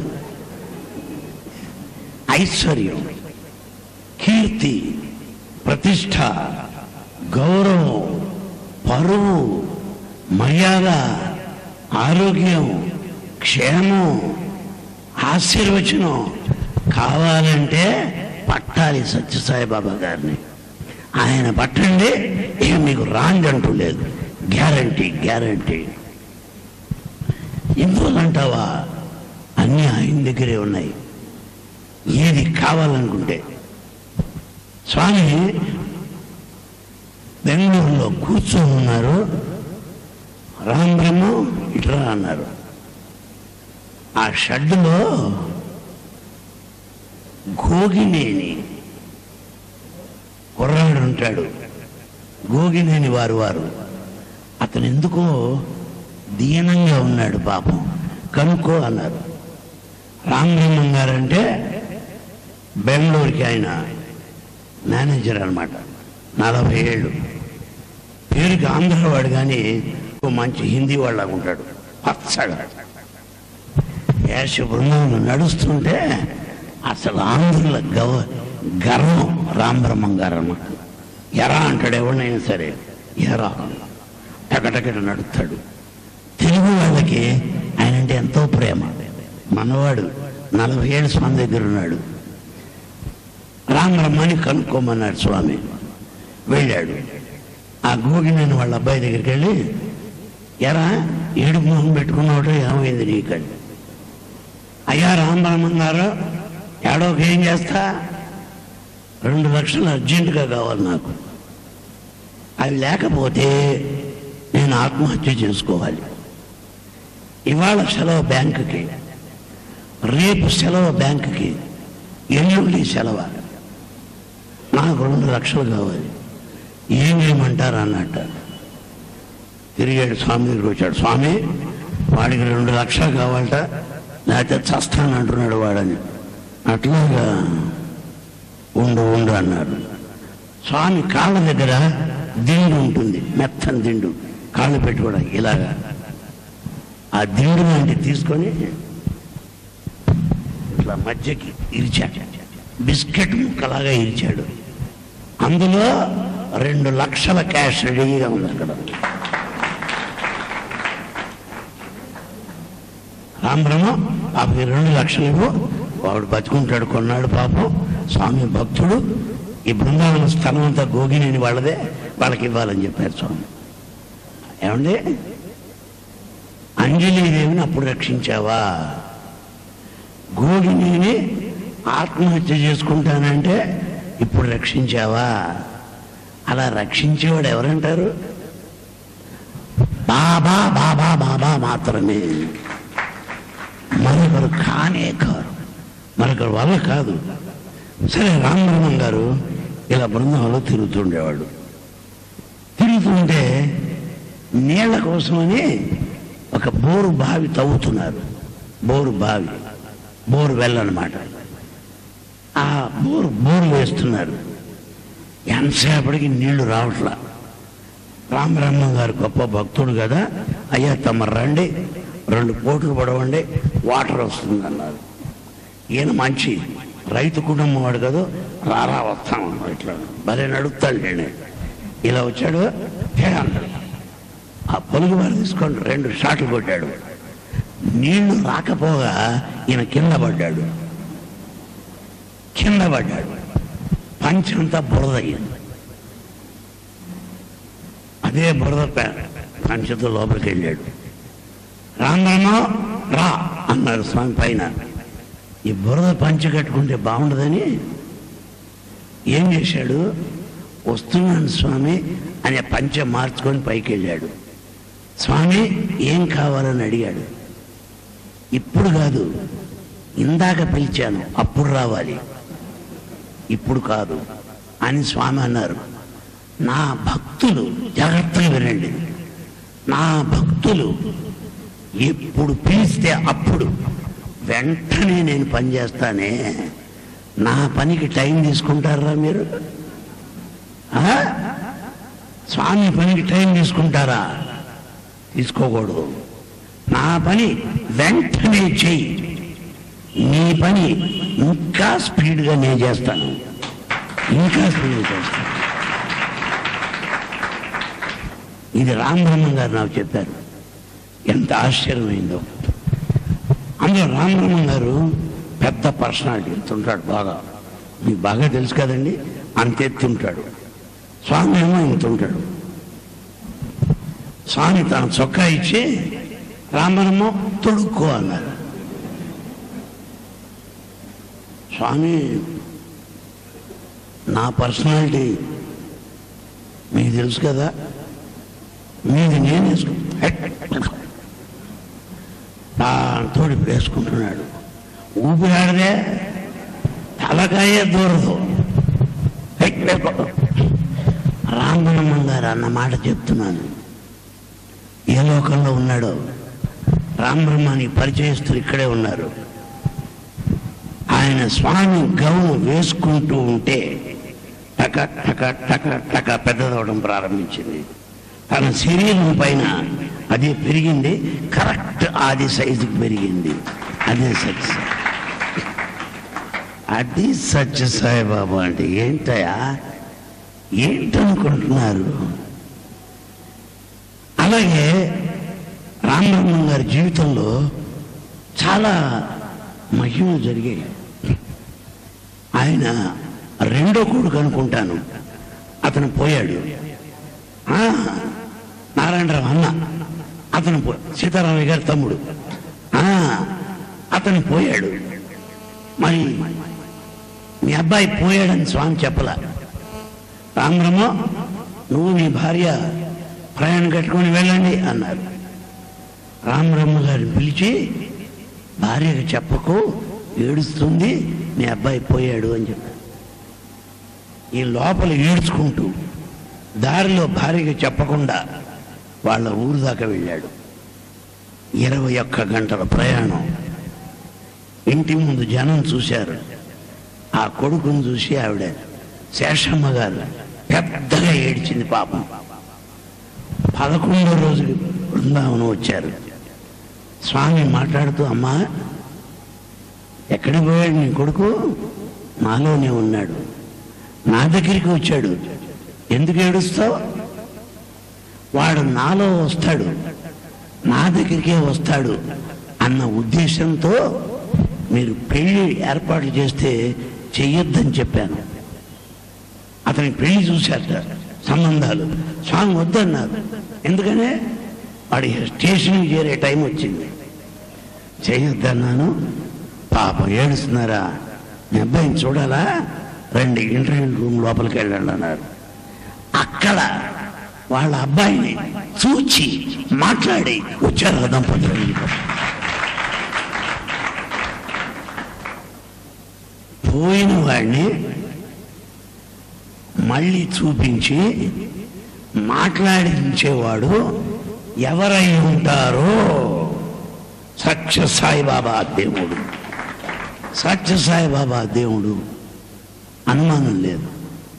ఐశ్వర్యం కీర్తి ప్రతిష్ట గౌరవం పరువు మర్యాద ఆరోగ్యం క్షేమం ఆశీర్వచనం కావాలంటే పట్టాలి సత్యసాయిబాబా గారిని ఆయన పట్టండి ఇక మీకు రాంగ్ అంటూ లేదు గ్యారంటీ గ్యారంటీ ఇందువల్లంటావా అన్నీ ఆయన దగ్గరే ఉన్నాయి ఏది కావాలనుకుంటే స్వామి బెంగళూరులో కూర్చొని ఉన్నారు రామ్ బ్రహ్మ ఇట్రా అన్నారు ఆ షడ్డులో గోగినేని కుర్రాడు ఉంటాడు గోగినేని వారు వారు అతను ఎందుకో దీనంగా ఉన్నాడు పాపం కనుక్కో అన్నారు రామబ్రహ్మం గారంటే బెంగళూరుకి ఆయన మేనేజర్ అన్నమాట నలభై ఏళ్ళు పేరుకి ఆంధ్రవాడు కానీ ఓ మంచి హిందీ వాళ్ళగా ఉంటాడు పచ్చ పచ్చగా వేష బృందంలో నడుస్తుంటే అసలు ఆంధ్రుల గవ గర్వం రామబ్రహ్మం గారు అన్నమాట ఎరా అంటాడు ఎవరినైనా సరే ఎరా టకటకట నడుస్తాడు తెలుగు వాళ్ళకి ఆయన అంటే ఎంతో ప్రేమ మనవాడు నలభై ఏళ్ళు స్వామి దగ్గర ఉన్నాడు రామరమ్మని కనుక్కోమన్నాడు స్వామి వెళ్ళాడు ఆ గోగినేని వాళ్ళ అబ్బాయి దగ్గరికి వెళ్ళి ఎరా ఏడుపు మొహం పెట్టుకున్నాడు ఏమైంది నీకని అయ్యా రామబ్రహ్మం గారు ఏడోకి ఏం చేస్తా రెండు లక్షలు అర్జెంటుగా కావాలి నాకు అవి లేకపోతే నేను ఆత్మహత్య చేసుకోవాలి ఇవాళ సెలవు బ్యాంకుకి రేపు సెలవు బ్యాంకుకి ఎల్లుండి సెలవు నాకు రెండు లక్షలు కావాలి ఏం చేయమంటారు అన్నట్ట తిరిగాడు స్వామి దగ్గరికి వచ్చాడు స్వామి వాడికి రెండు లక్షలు కావాలట లేకపోతే చస్తాను అంటున్నాడు వాడని అట్లాగా ఉండు ఉండు అన్నాడు స్వామి కాళ్ళ దగ్గర దిండు ఉంటుంది మెత్తని దిండు కాళ్ళు పెట్టుకోవడానికి ఇలాగా ఆ దిండు లాంటి తీసుకొని ఇట్లా మధ్యకి ఇరిచాడు బిస్కెట్ ముక్కలాగా ఇరిచాడు అందులో రెండు లక్షల క్యాష్ రెడీగా ఉంది అక్కడ రామబ్రహ్మ పాపకి రెండు లక్షలు ఇవ్వు వాడు బతుకుంటాడు కొన్నాడు పాపం స్వామి భక్తుడు ఈ బృందావన స్థలం అంతా గోగినేని వాళ్ళదే వాళ్ళకి ఇవ్వాలని చెప్పారు స్వామి ఏమండి అంజలీదేవిని అప్పుడు రక్షించావా గోగినేని ఆత్మహత్య చేసుకుంటానంటే ఇప్పుడు రక్షించావా అలా రక్షించేవాడు ఎవరంటారు బాబా బాబా బాబా మాత్రమే మరొకరు కానే కారు మరొకరు వల్ల కాదు సరే రామబ్రహ్మం గారు ఇలా బృందంలో తిరుగుతుండేవాడు తిరుగుతుంటే నీళ్ల కోసమని ఒక బోరు బావి తవ్వుతున్నారు బోరు బావి బోరు వెళ్ళనమాట ఆ బోరు బోరు వేస్తున్నారు ఎంతసేపటికి నీళ్లు రావట్లా రామబ్రహ్మం గారు గొప్ప భక్తుడు కదా అయ్యా తమ రండి రెండు కోట్లు పడవండి వాటర్ వస్తుందన్నారు ఈయన మంచి రైతు కుటుంబం వాడు కదా రారా వస్తాం ఇట్లా భలే నడుపుతాడు నేను ఇలా వచ్చాడు "హే" అన్నాడు ఆ పొలుగు వారు తీసుకొని రెండు షాట్లు కొట్టాడు నీళ్లు రాకపోగా ఈయన కింద పడ్డాడు కింద పడ్డాడు పంచంతా బురదయ్యింది అదే బురద పే- పంచతో లోపలికి వెళ్ళాడు రాంగమ్మ రా అన్నారు స్వామి పైన ఈ బురద పంచ కట్టుకుంటే బాగుండదని ఏం చేశాడు వస్తున్నాను స్వామి అనే పంచ మార్చుకొని పైకి వెళ్ళాడు స్వామి ఏం కావాలని అడిగాడు ఇప్పుడు కాదు ఇందాక పిలిచాను అప్పుడు రావాలి ఇప్పుడు కాదు అని స్వామి అన్నారు నా భక్తులు జాగ్రత్తగా వినండి నా భక్తులు ఎప్పుడు పిలిస్తే అప్పుడు వెంటనే నేను పని చేస్తానే నా పనికి టైం తీసుకుంటారా మీరు ఆ? స్వామి పనికి టైం తీసుకుంటారా తీసుకోకూడదు నా పని వెంటనే చెయ్యి నీ పని ఇంకా స్పీడ్గా నేను చేస్తాను ఇంకా స్పీడ్గా చేస్తాను ఇది రామబ్రహ్మం గారు నాకు చెప్పారు ఎంత ఆశ్చర్యమైందో అందులో రామబ్రహ్మం గారు పెద్ద పర్సనాలిటీ ఎత్తుంటాడు బాగా మీకు బాగా తెలుసు కదండి అంత ఎత్తుంటాడు స్వామి ఏమో ఇంత ఉంటాడు స్వామి తన చొక్కా ఇచ్చి రామబ్రహ్మ తొడుక్కో అన్నారు స్వామి నా పర్సనాలిటీ మీకు తెలుసు కదా మీది నేను వేసుకు తోడి వేసుకుంటున్నాడు ఊపిరాడదే తలకాయ దూరదు హై, వేసుకో. రామబ్రహ్మం గారు అన్న మాట చెప్తున్నాను ఏ లోకంలో ఉన్నాడో రామబ్రహ్మాని పరిచయస్తులు ఇక్కడే ఉన్నారు ఆయన స్వామి గౌను వేసుకుంటూ ఉంటే టక టక టక టక పెద్దదవడం ప్రారంభించింది తన శరీరం పైన అది పెరిగింది కరెక్ట్ ఆది సైజుకి పెరిగింది అదే సత్య అది సత్య సాయిబాబా అంటే ఏంటయా ఏంటనుకుంటున్నారు అలాగే రామబ్రహ్మం గారి జీవితంలో చాలా మహిమలు జరిగాయి ఆయన రెండో కొడుకు అనుకుంటాను అతను పోయాడు ఆ, నారాయణరావు అన్న అతను పో సీతారామయ్య గారి తమ్ముడు ఆ, అతను పోయాడు మరి మీ అబ్బాయి పోయాడని స్వామి చెప్పలా రామబ్రహ్మ నువ్వు నీ భార్య ప్రయాణం కట్టుకొని వెళ్ళండి అన్నారు రామబ్రహ్మ గారిని పిలిచి భార్యకు చెప్పకు ఏడుస్తుంది మీ అబ్బాయి పోయాడు అని చెప్పారు ఈ లోపల ఏడ్చుకుంటూ దారిలో భార్యకి చెప్పకుండా వాళ్ళ ఊరు దాకా వెళ్ళాడు ఇరవై ఒక్క గంటల ప్రయాణం ఇంటి ముందు జనం చూశారు ఆ కొడుకును చూసి ఆవిడ శేషమ్మ గారు పెద్దగా ఏడ్చింది పాపం పదకొండో రోజు బృందావనం వచ్చారు స్వామి మాట్లాడుతూ అమ్మా ఎక్కడికి పోయాడు నీ కొడుకు నాలోనే ఉన్నాడు నా దగ్గరికి వచ్చాడు ఎందుకు ఏడుస్తావు వాడు నాలో వస్తాడు నా దగ్గరికే వస్తాడు అన్న ఉద్దేశంతో మీరు పెళ్లి ఏర్పాటు చేస్తే చెయ్యొద్దని చెప్పాను అతనికి పెళ్లి చూశారట సంబంధాలు స్వామి వద్దన్నారు ఎందుకనే వాడి స్టేషన్కి చేరే టైం వచ్చింది చేయొద్దన్నాను పాపం ఏడుస్తున్నారా మీ అబ్బాయిని చూడాలా రండి ఇంటర్వ్యూ రూమ్ లోపలికి వెళ్ళండి అన్నారు అక్కడ వాళ్ళ అబ్బాయిని చూచి మాట్లాడి వచ్చారు ఆ దంపతులు పోయిన వాడిని మళ్ళీ చూపించి మాట్లాడించేవాడు ఎవరై ఉంటారో సత్య సాయిబాబా దేవుడు సత్య సాయిబాబా దేవుడు అనుమానం లేదు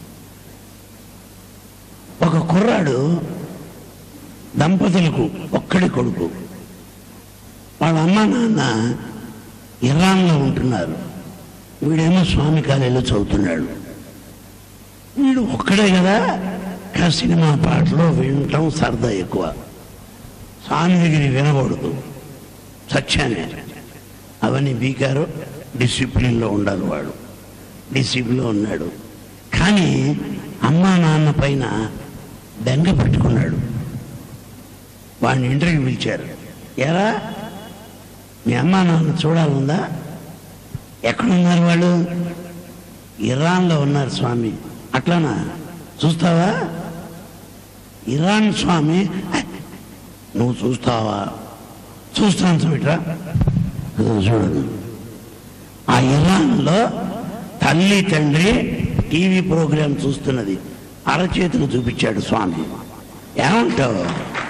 ఒక కుర్రాడు దంపతులకు ఒక్కడి కొడుకు వాళ్ళ అమ్మ నాన్న ఇరాన్లో ఉంటున్నారు వీడేమో స్వామి కాలేలో చదువుతున్నాడు వీడు ఒక్కడే కదా కా సినిమా పాటలు వినటం సరదా ఎక్కువ స్వామి దగ్గర వినకూడదు సత్యాన్ని అవన్నీ బీకారు డిసిప్లిన్లో ఉండాలి వాడు డిసిప్లిన్లో ఉన్నాడు కానీ అమ్మా నాన్న పైన బెంగ పెట్టుకున్నాడు వాడిని ఇంటర్వ్యూ పిలిచారు ఎరా మీ అమ్మా నాన్న చూడాలందా ఎక్కడున్నారు వాళ్ళు ఇరాన్లో ఉన్నారు స్వామి అట్లానా చూస్తావా ఇరాన్ స్వామి "హ, నువ్వు చూస్తావా చూస్తాను చూడరా చూడదు ఆ ఇరాన్లో తల్లి తండ్రి టీవీ ప్రోగ్రాం చూస్తున్నది అరచేతులు చూపించాడు స్వామి ఏమంటావు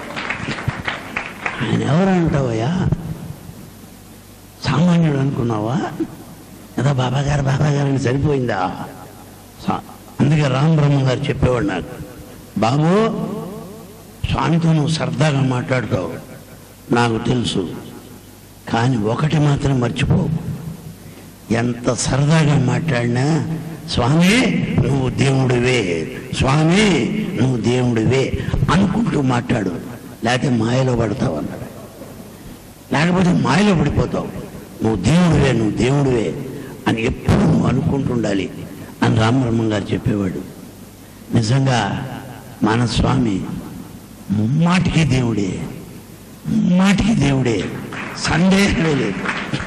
ఆయన ఎవరు అంటావయ్యా సామాన్యుడు అనుకున్నావా ఏదో బాబా గారు బాబా గారు అని సరిపోయిందా సా- అందుకే రామ్ బ్రహ్మ గారు చెప్పేవాడు నాకు బాబు స్వామితో నువ్వు సరదాగా మాట్లాడుతావు నాకు తెలుసు కానీ ఒకటి మాత్రం మర్చిపో ఎంత సరదాగా మాట్లాడినా స్వామి నువ్వు దేవుడివే స్వామి నువ్వు దేవుడివే అనుకుంటూ మాట్లాడు లేకపోతే మాయలో పడతావు అన్నాడు లేకపోతే మాయలో పడిపోతావు నువ్వు దేవుడివే నువ్వు దేవుడివే అని ఎప్పుడు నువ్వు అనుకుంటుండాలి అని రామబ్రహ్మం గారు చెప్పేవాడు నిజంగా మన స్వామి ముమ్మాటికి దేవుడే ముమ్మాటికి దేవుడే సందేహమే లేదు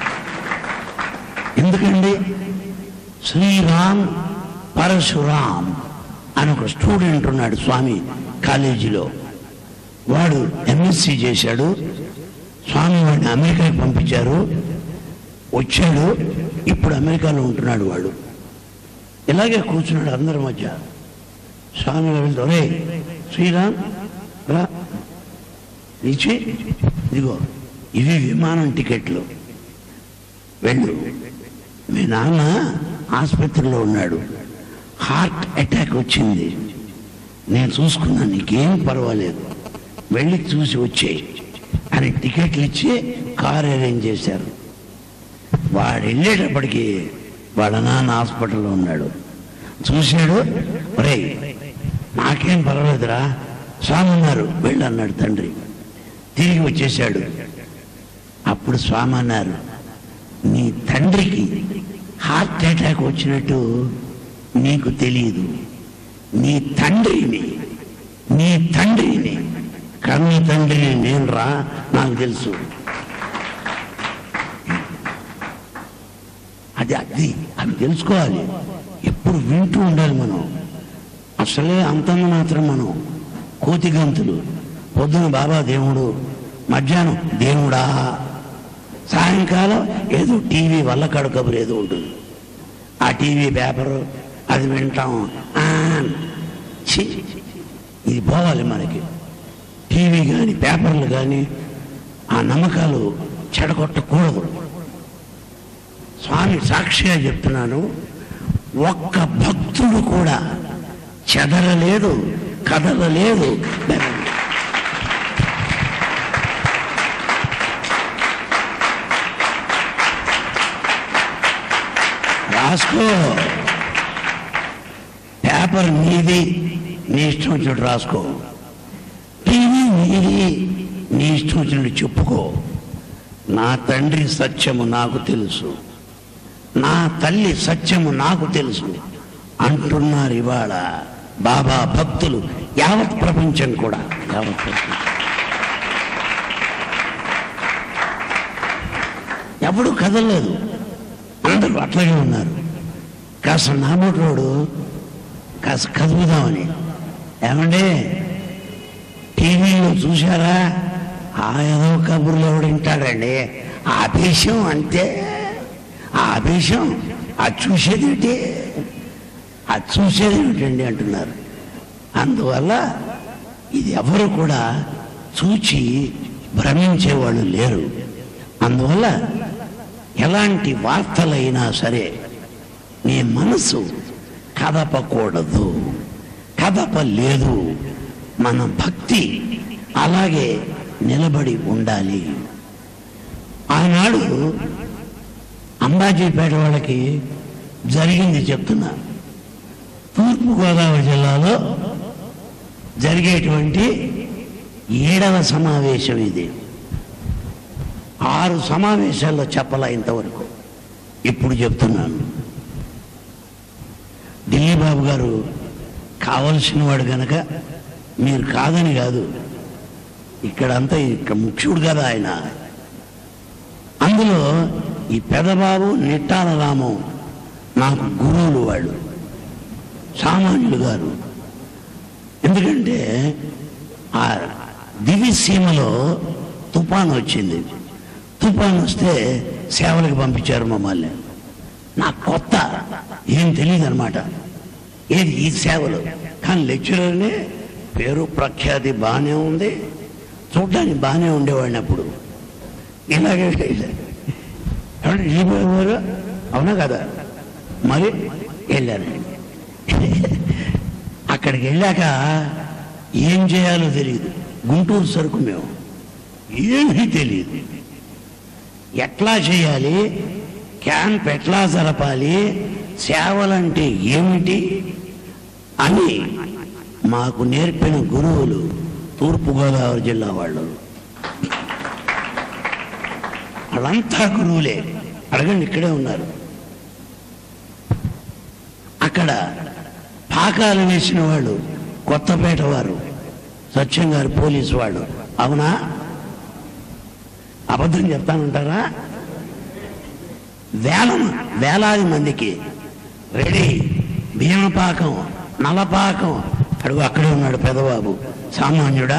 ఎందుకండి శ్రీరామ్ పరశురామ్ అని ఒక స్టూడెంట్ ఉన్నాడు స్వామి కాలేజీలో వాడు ఎంఎస్సి చేశాడు స్వామి వాడిని అమెరికాకి పంపించారు వచ్చాడు ఇప్పుడు అమెరికాలో ఉంటున్నాడు వాడు ఇలాగే కూర్చున్నాడు అందరి మధ్య స్వామి వెళ్తా రే శ్రీరామ్ రా ఇచ్చి ఇదిగో ఇవి విమానం టికెట్లు వెళ్ళు మీ నాన్న ఆసుపత్రిలో ఉన్నాడు హార్ట్ అటాక్ వచ్చింది నేను చూసుకున్నాను నీకేం పర్వాలేదు వెళ్ళి చూసి వచ్చేయి అని టికెట్లు ఇచ్చి కారు అరేంజ్ చేశారు వాడు వెళ్ళేటప్పటికి వాళ్ళ నాన్న హాస్పిటల్లో ఉన్నాడు చూశాడు ఒరే నాకేం పర్వాలేదురా స్వామి ఉన్నారు వెళ్ళు అన్నాడు తండ్రి తిరిగి వచ్చేసాడు అప్పుడు స్వామి అన్నారు నీ తండ్రికి హార్ట్ అటాక్ వచ్చినట్టు నీకు తెలియదు నీ తండ్రిని నీ తండ్రిని కన్న తండ్రిని నేను రా నాకు తెలుసు అది అది అవి తెలుసుకోవాలి ఎప్పుడు వింటూ ఉండాలి మనం అసలే అంతంత మాత్రం మనం కోతి గంతులు పొద్దున బాబా దేవుడు మధ్యాహ్నం దేవుడా సాయంకాలం ఏదో టీవీ వల్ల కడుకబురు ఏదో ఉంటుంది ఆ టీవీ పేపరు అది వింటాం ఆ, ఛీ, ఇది పోవాలి మనకి టీవీ కానీ పేపర్లు కానీ ఆ నమ్మకాలు చెడగొట్టకూడదు స్వామి సాక్షిగా చెప్తున్నాను ఒక్క భక్తుడు కూడా చెదరలేదు కదలలేదు బెదరలేదు. రాసుకో పేపర్ నీది నీ ఇష్టం వచ్చినట్టు రాసుకో టీవీ నీది నీ ఇష్టం వచ్చినట్టు చెప్పుకో నా తండ్రి సత్యము నాకు తెలుసు నా తల్లి సత్యము నాకు తెలుసు అంటున్నారు ఇవాళ బాబా భక్తులు యావత్ ప్రపంచం కూడా యావత్ ప్రపంచం ఎవడు కదలలేదు అందరూ అట్లాగే ఉన్నారు కాస్త నామోటోడు కాస్త కదుపుదామని ఏమండి టీవీలో చూశారా ఆ ఏదో కబుర్లు ఎవడు వింటాడండి ఆ దేశం అంతే ఆ దేశం అది చూసేదేంటి అది చూసేదేమిటండి అంటున్నారు అందువల్ల ఇది ఎవరు కూడా చూచి భ్రమించేవాళ్ళు లేరు అందువల్ల ఎలాంటి వార్తలైనా సరే నీ మనసు కదపకూడదు కదపలేదు మన భక్తి అలాగే నిలబడి ఉండాలి ఆనాడు అంబాజీపేట వాళ్ళకి జరిగింది చెప్తున్నా తూర్పుగోదావరి జిల్లాలో జరిగేటువంటి ఏడవ సమావేశం ఇది ఆరు సమావేశాల్లో చెప్పలా ఇంతవరకు ఇప్పుడు చెప్తున్నాను ఢిల్లీ బాబు గారు కావలసిన వాడు గనక మీరు కాదని కాదు ఇక్కడంతా ఇక్కడ ముఖ్యుడు కదా ఆయన అందులో ఈ పెదబాబు నిట్టాల రామం నాకు గురువులు వాళ్ళు సామాన్యులు గారు ఎందుకంటే ఆ దివిసీమలో తుఫాను వచ్చింది తుఫాను వస్తే సేవలకు పంపించారు మమ్మల్ని నాకు కొత్త ఏం తెలియదు అనమాట ఏది ఈ సేవలు కానీ లెక్చరర్ని పేరు ప్రఖ్యాతి బాగానే ఉంది చూడడానికి బాగానే ఉండేవాడిని అప్పుడు ఇలాగే ఏమంటే వెళ్ళిపోయేవారు అవునా కదా మరి వెళ్ళాను అక్కడికి వెళ్ళాక ఏం చేయాలో తెలియదు గుంటూరు సరుకు మేము ఏమీ తెలియదు ఎట్లా చేయాలి క్యాంప్ ఎట్లా జరపాలి సేవలంటే ఏమిటి అని మాకు నేర్పిన గురువులు తూర్పుగోదావరి జిల్లా వాళ్ళు వాళ్ళంతా గురువులే అడగండి ఇక్కడే ఉన్నారు అక్కడ పాకాలు వేసిన వాళ్ళు కొత్తపేట వారు సత్యం గారు పోలీసు వాళ్ళు అవునా అబద్ధం చెప్తానంటారా వేల వేలాది మందికి రెడీ భీమపాకం నలపాకం అడుగు అక్కడే ఉన్నాడు పెదబాబు సామాన్యుడా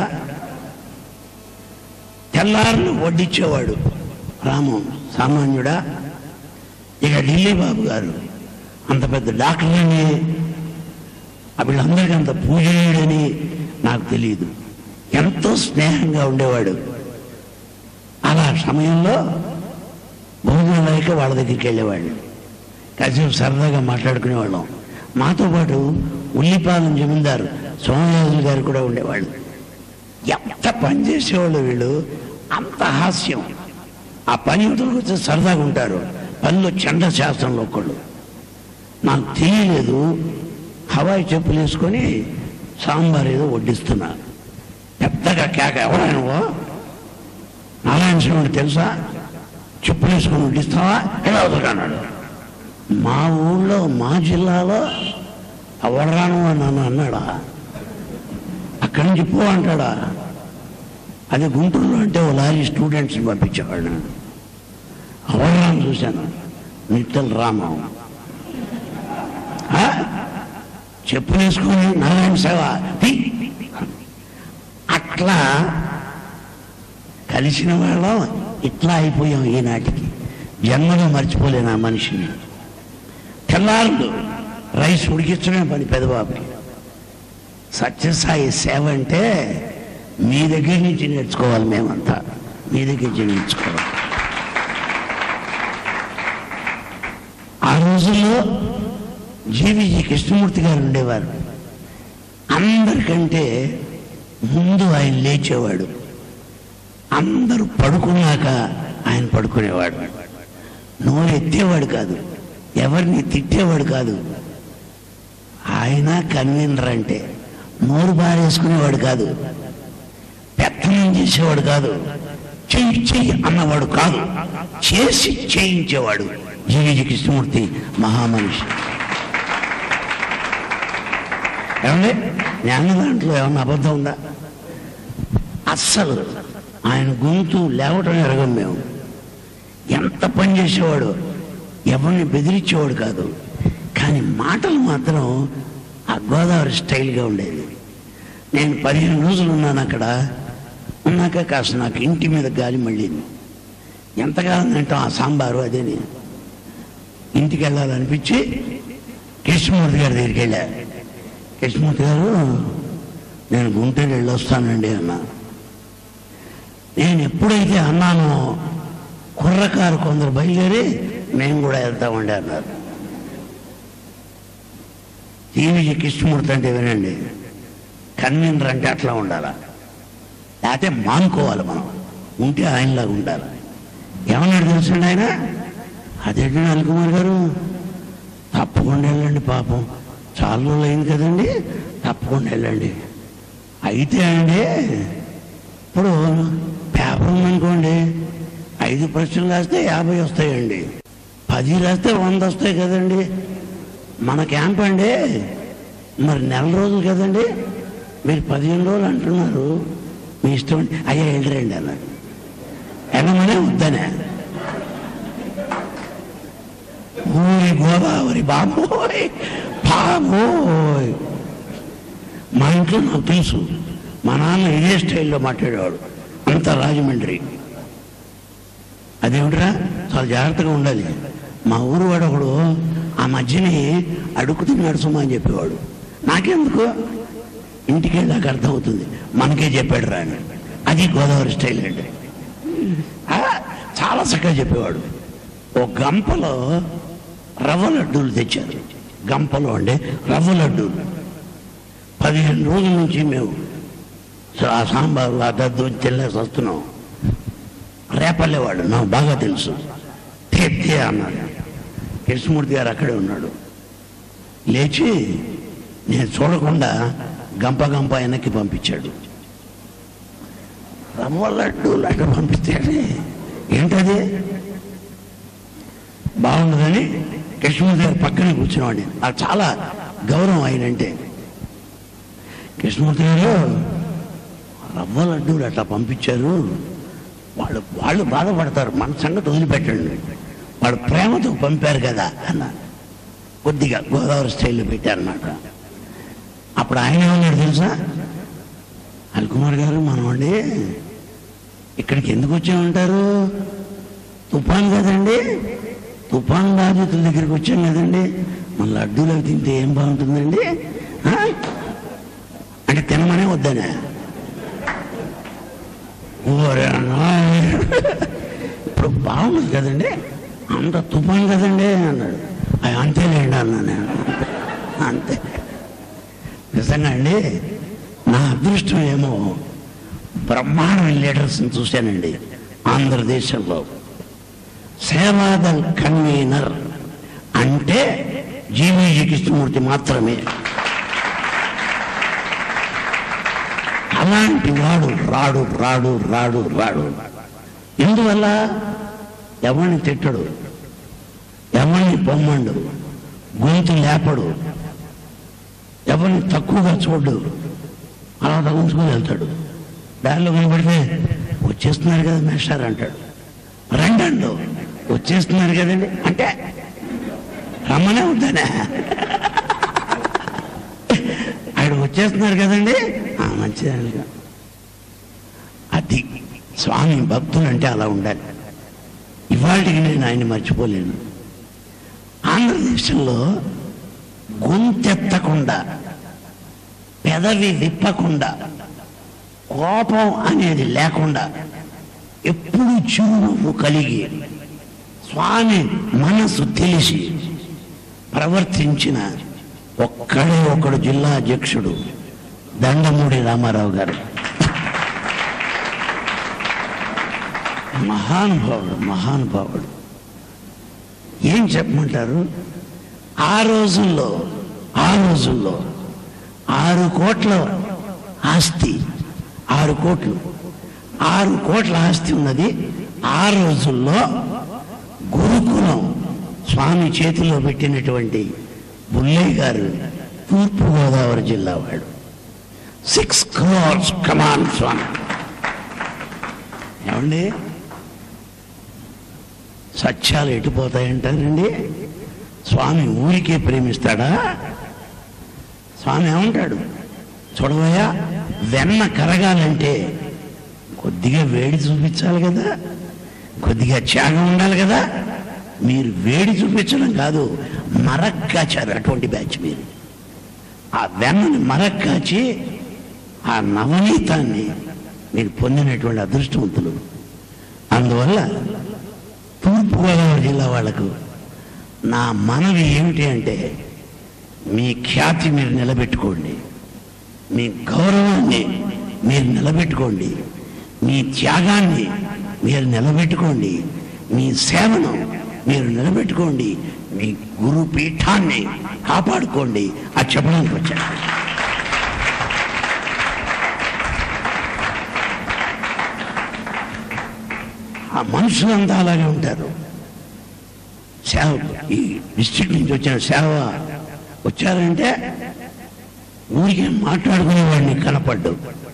తెల్లారులు వడ్డిచ్చేవాడు రాము సామాన్యుడా ఇక ఢిల్లీ బాబు గారు అంత పెద్ద డాక్టర్ అని వీళ్ళందరికీ అంత పూజనీయుడని నాకు తెలియదు ఎంతో స్నేహంగా ఉండేవాడు అలా సమయంలో భోజనం లేక వాళ్ళ దగ్గరికి వెళ్ళేవాళ్ళు కాసేపు సరదాగా మాట్లాడుకునేవాళ్ళం మాతో పాటు ఉల్లిపాలెం జమీందారు సోమరాజులు గారు కూడా ఉండేవాళ్ళు ఎంత పని చేసేవాళ్ళు వీళ్ళు అంత హాస్యం ఆ పని వదిలికొచ్చి సరదాగా ఉంటారు పనిలో చండ శాస్త్రంలో ఒకళ్ళు నాకు తెలియలేదు హవాయి చెప్పులు వేసుకొని సాంబార్ ఏదో వడ్డిస్తున్నా పెద్దగా కేక ఎవడా నువ్వు నారాయణ స్వామి తెలుసా చెప్పులు వేసుకొని వడ్డిస్తావా ఎలా వదలన్నాడు మా ఊళ్ళో మా జిల్లాలో ఎవడరాను నన్ను అన్నాడా అక్కడి నుంచి పో అంటాడా అదే గుంటూరులో అంటే ఓ లారీ స్టూడెంట్స్ని పంపించేవాడు ఎవడరాను చూశాను నిట్టల్ రామం ఆ? చెప్పులు వేసుకొని నారాయణ సేవ తీ. అట్లా కలిసిన వాళ్ళం ఇట్లా అయిపోయాం ఈనాటికి జన్మలో మర్చిపోలేను ఆ మనిషిని తెల్లారులు రైస్ ఉడికించడమే పని పెదబాబుకి సత్యసాయి సేవ అంటే మీ దగ్గర నుంచి నేర్చుకోవాలి మేమంతా మీ దగ్గర నుంచి నేర్చుకోవాలి ఆ రోజుల్లో జీవిజీ కృష్ణమూర్తి గారు ఉండేవారు అందరికంటే ముందు ఆయన లేచేవాడు అందరూ పడుకున్నాక ఆయన పడుకునేవాడు నోరు ఎత్తేవాడు కాదు ఎవరిని తిట్టేవాడు కాదు ఆయన కన్వీనర్ అంటే నోరు బారేసుకునేవాడు కాదు పెత్తనం చేసేవాడు కాదు చెయ్యి చెయ్యి అన్నవాడు కాదు చేసి చేయించేవాడు జీవిజీ కృష్ణమూర్తి మహామనిషి ఏమండి జ్ఞాన దాంట్లో ఏమన్నా అబద్ధం ఉందా అస్సలు ఆయన గొంతు లేవటం ఎరగం మేము ఎంత పని చేసేవాడు ఎవరిని బెదిరించేవాడు కాదు కానీ మాటలు మాత్రం ఆ గోదావరి స్టైల్గా ఉండేది నేను పదిహేను రోజులు ఉన్నాను అక్కడ ఉన్నాక కాస్త నాకు ఇంటి మీద గాలి మళ్ళీంది ఎంతకాలం తింటాం ఆ సాంబారు అదేని ఇంటికి వెళ్ళాలనిపించి కృష్ణమూర్తి గారి దగ్గరికి వెళ్ళా కృష్ణమూర్తి గారు నేను గుంటూరు వెళ్ళొస్తానండి అన్నా నేను ఎప్పుడైతే అన్నానో కుర్రకారు కొందరు బయలుదేరి మేము కూడా వెళ్తామండి అన్నారు టీవీ కృష్ణమూర్తి అంటే వినండి కన్వీనర్ అంటే అట్లా ఉండాలా లేకపోతే మానుకోవాలి మనం ఉంటే ఆయనలాగా ఉండాలి ఏమన్నాడు తెలుసండి ఆయన అదేంటి అనిల్ గారు తప్పకుండా వెళ్ళండి పాపం చాలా రోజులు అయింది కదండి తప్పకుండా వెళ్ళండి అయితే అండి ఇప్పుడు పేపర్ ఉందనుకోండి ఐదు ప్రశ్నలు రాస్తే యాభై వస్తాయండి పది రాస్తే వంద వస్తాయి కదండి మన క్యాంప్ అండి మరి నెల రోజులు కదండి మీరు పదిహేను రోజులు అంటున్నారు మీ ఇష్టం అండి. అయ్యా వెళ్ళరండి అన్నాడు వెళ్ళమనే వద్దనే ఊరి గోదావరి బాబోయ్ బాబోయ్ మా ఇంట్లో నాకు తెలుసు మా నాన్న ఇదే స్టైల్లో మాట్లాడేవాడు అంత రాజమండ్రి అదేమిట్రా చాలా జాగ్రత్తగా ఉండాలి మా ఊరు వాడు ఒకడు ఆ మధ్యని అడుగుతున్నాడు సుమా అని చెప్పేవాడు నాకెందుకు ఇంటికి వెళ్ళాక అర్థమవుతుంది మనకే చెప్పాడు రా అని అది గోదావరి స్టైల్ అంటే ఆ, చాలా చక్కగా చెప్పేవాడు ఓ గంపలో రవ్వ లడ్డూలు తెచ్చారు గంపలో అండి రవ్వ లడ్డూలు పదిహేను రోజుల నుంచి మేము సో ఆ సాంబారు ఆ దద్దు తెల్లేసి వస్తున్నాం రేపల్లేవాడు నాకు బాగా తెలుసు తెత్తే అన్నాడు కృష్ణమూర్తి గారు అక్కడే ఉన్నాడు లేచి నేను చూడకుండా గంప గంప వెనక్కి పంపించాడు రవ్వ లడ్డు లడ్డు పంపిస్తాడు ఏంటది బాగుండదని కృష్ణమూర్తి గారు పక్కనే కూర్చునేవాడిని నాకు చాలా గౌరవం ఆయనంటే కృష్ణమూర్తి గారు రవ్వ లడ్డూలు అట్లా పంపించారు వాళ్ళు వాళ్ళు బాధపడతారు మన సంగతి వదిలిపెట్టండి వాళ్ళు ప్రేమతో పంపారు కదా అన్న కొద్దిగా గోదావరి స్టైల్లో పెట్టారన్నమాట అప్పుడు ఆయన ఏమన్నాడు తెలుసా అల్కుమార్ గారు మనమండి ఇక్కడికి ఎందుకు వచ్చామంటారు తుఫాన్ కదండి తుఫాన్ బాధితుల దగ్గరికి వచ్చాం కదండి మన లడ్డూలు అవి తింటే ఏం బాగుంటుందండి ఆ? అంటే తినమనే వద్దనే ఓరే నాయన. ఇప్పుడు బాగుంది కదండి అంత తుఫాన్ కదండి అన్నాడు "అయ్య, అంతేలేండి అన్నాను నేను అంతే నిజంగా అండి నా అదృష్టం ఏమో బ్రహ్మాండమైన లీడర్స్ని చూశానండి ఆంధ్రదేశంలో సేవాదల్ కన్వీనర్ అంటే జీవీజీ కృష్ణమూర్తి మాత్రమే అలాంటి వాడు రాడు రాడు రాడు రాడు ఎందువల్ల ఎవరిని తిట్టడు ఎవరిని పొమ్మండు గొంతు లేపడు ఎవరిని తక్కువగా చూడు అలా తగ్గించుకొని వెళ్తాడు దారిలో కనబడితే వచ్చేస్తున్నారు కదా మేస్టార్ అంటాడు రండండు వచ్చేస్తున్నారు కదండి అంటే రమ్మనే ఉంటానే ఆయన వచ్చేస్తున్నారు కదండి ఆ, మంచిదండి అది స్వామి భక్తులు అంటే అలా ఉండాలి ఇవాళకి నేను ఆయన మర్చిపోలేను ఆంధ్రదేశంలో గొంతెత్తకుండా పెదవి విప్పకుండా కోపం అనేది లేకుండా ఎప్పుడు చిరునవ్వు కలిగి స్వామి మనసు తెలిసి ప్రవర్తించిన ఒక్కడే ఒకడు జిల్లా అధ్యక్షుడు దండమూడి రామారావు గారు మహానుభావుడు మహానుభావుడు ఏం చెప్పమంటారు ఆ రోజుల్లో ఆ రోజుల్లో ఆరు కోట్ల ఆస్తి ఆరు కోట్లు ఆరు కోట్ల ఆస్తి ఉన్నది ఆ రోజుల్లో గురుకులం స్వామి చేతిలో పెట్టినటువంటి బుల్లయ్య గారు తూర్పుగోదావరి జిల్లా వాడు సిక్స్ క్రోర్స్ కమాన్ స్వామి ఏమండి సత్యాలు ఎటుపోతాయంటారండి స్వామి ఊరికే ప్రేమిస్తాడా స్వామి ఏమంటాడు చూడవయ్యా వెన్న కరగాలంటే కొద్దిగా వేడి చూపించాలి కదా కొద్దిగా త్యాగం ఉండాలి కదా మీరు వేడి చూపించడం కాదు మరక్కాచారు అటువంటి బ్యాచ్ మీరు ఆ వెన్నని మరక్కాచి ఆ నవనీతాన్ని మీరు పొందినటువంటి అదృష్టవంతులు అందువల్ల తూర్పుగోదావరి జిల్లా వాళ్లకు నా మనవి ఏమిటి అంటే మీ ఖ్యాతి మీరు నిలబెట్టుకోండి మీ గౌరవాన్ని మీరు నిలబెట్టుకోండి మీ త్యాగాన్ని మీరు నిలబెట్టుకోండి మీ సేవను మీరు నిలబెట్టుకోండి మీ గురు పీఠాన్ని కాపాడుకోండి అది చెప్పడానికి వచ్చాను ఆ మనుషులంతా అలాగే ఉంటారు సేవ ఈ డిస్ట్రిక్ట్ నుంచి వచ్చిన సేవ వచ్చారంటే ఊరికే మాట్లాడుకునేవాడిని కనపడ్డు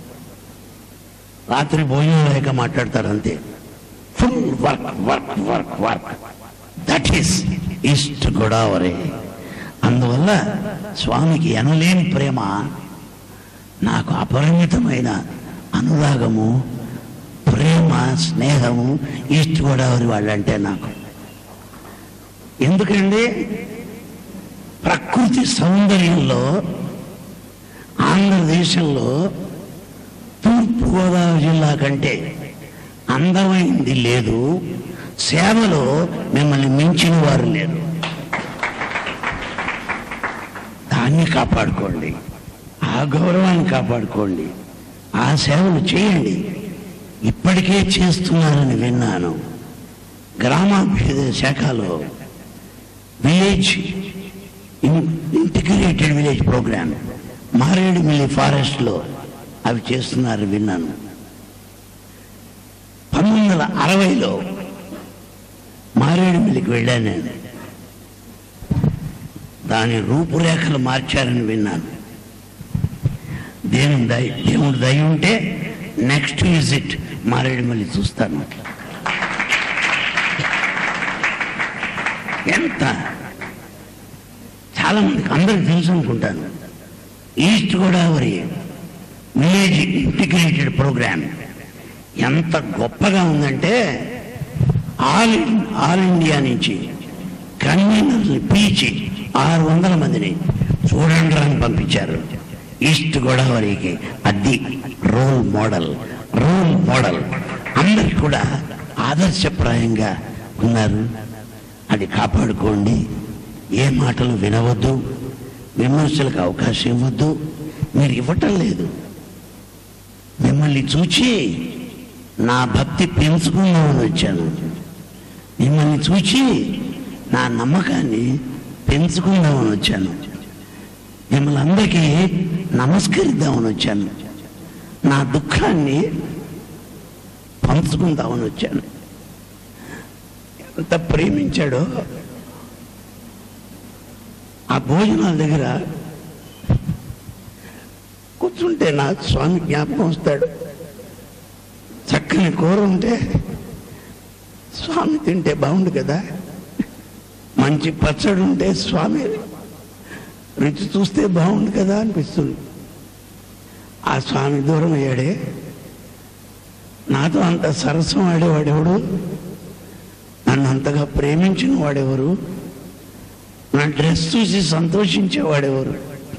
రాత్రి భోజనం లేక మాట్లాడతారు అంతే full work work work work that is east Godavari అందువల్ల స్వామికి ఎనలేని ప్రేమ నాకు అపరిమితమైన అనురాగము ప్రేమ స్నేహము ఈస్ట్ గోదావరి వాళ్ళంటే నాకు ఎందుకండి ప్రకృతి సౌందర్యంలో ఆంధ్రదేశంలో తూర్పుగోదావరి జిల్లా కంటే అందమైంది లేదు సేవలో మిమ్మల్ని మించిన వారు లేరు దాన్ని కాపాడుకోండి ఆ గౌరవాన్ని కాపాడుకోండి ఆ సేవలు చేయండి ఇప్పటికే చేస్తున్నారని విన్నాను గ్రామాభివృద్ధి శాఖలో village integrated village program Maredumilli ఫారెస్ట్లో అవి చేస్తున్నారు విన్నాను పంతొమ్మిది వందల అరవైలో మారేడుమిల్లికి వెళ్ళాను నేను దాని రూపురేఖలు మార్చారని విన్నాను దేవుని దయ దేవుడి దయ ఉంటే నెక్స్ట్ విజిట్ మారేడుమిల్లి చూస్తాను ఎంత చాలా మందికి అందరికి తెలుసు అనుకుంటాను east Godavari village integrated program ఎంత గొప్పగా ఉందంటే ఆల్ ఇన్- ఆల్ ఇండియా నుంచి కన్వీనర్ని పిలిచి ఆరు వందల మందిని చూడండి అని పంపించారు ఈస్ట్ గోదావరికి అది రోల్ మోడల్ రోల్ మోడల్ అందరికి కూడా ఆదర్శప్రాయంగా ఉన్నారు అది కాపాడుకోండి ఏ మాటలు వినవద్దు విమర్శలకు అవకాశం ఇవ్వద్దు మీరు ఇవ్వటం లేదు మిమ్మల్ని మిమ్మల్ని చూచి నా భక్తి పెంచుకుందామని వచ్చాను మిమ్మల్ని చూచి నా నమ్మకాన్ని పెంచుకుందామని వచ్చాను మిమ్మల్ని అందరికీ నమస్కరిద్దామని వచ్చాను నా దుఃఖాన్ని పంచుకుందామని వచ్చాను ఎంత ప్రేమించాడో ఆ భోజనాల దగ్గర కూర్చుంటే నా స్వామి జ్ఞాపకం వస్తాడు చక్కని కూర ఉంటే స్వామి తింటే బాగుండు కదా మంచి పచ్చడి ఉంటే స్వామి రుచి చూస్తే బాగుండు కదా అనిపిస్తుంది ఆ స్వామి దూరం అయ్యాడే నాతో అంత సరసం ఆడేవాడెవడు నన్ను అంతగా ప్రేమించిన వాడెవరు నా డ్రెస్ చూసి సంతోషించేవాడెవరు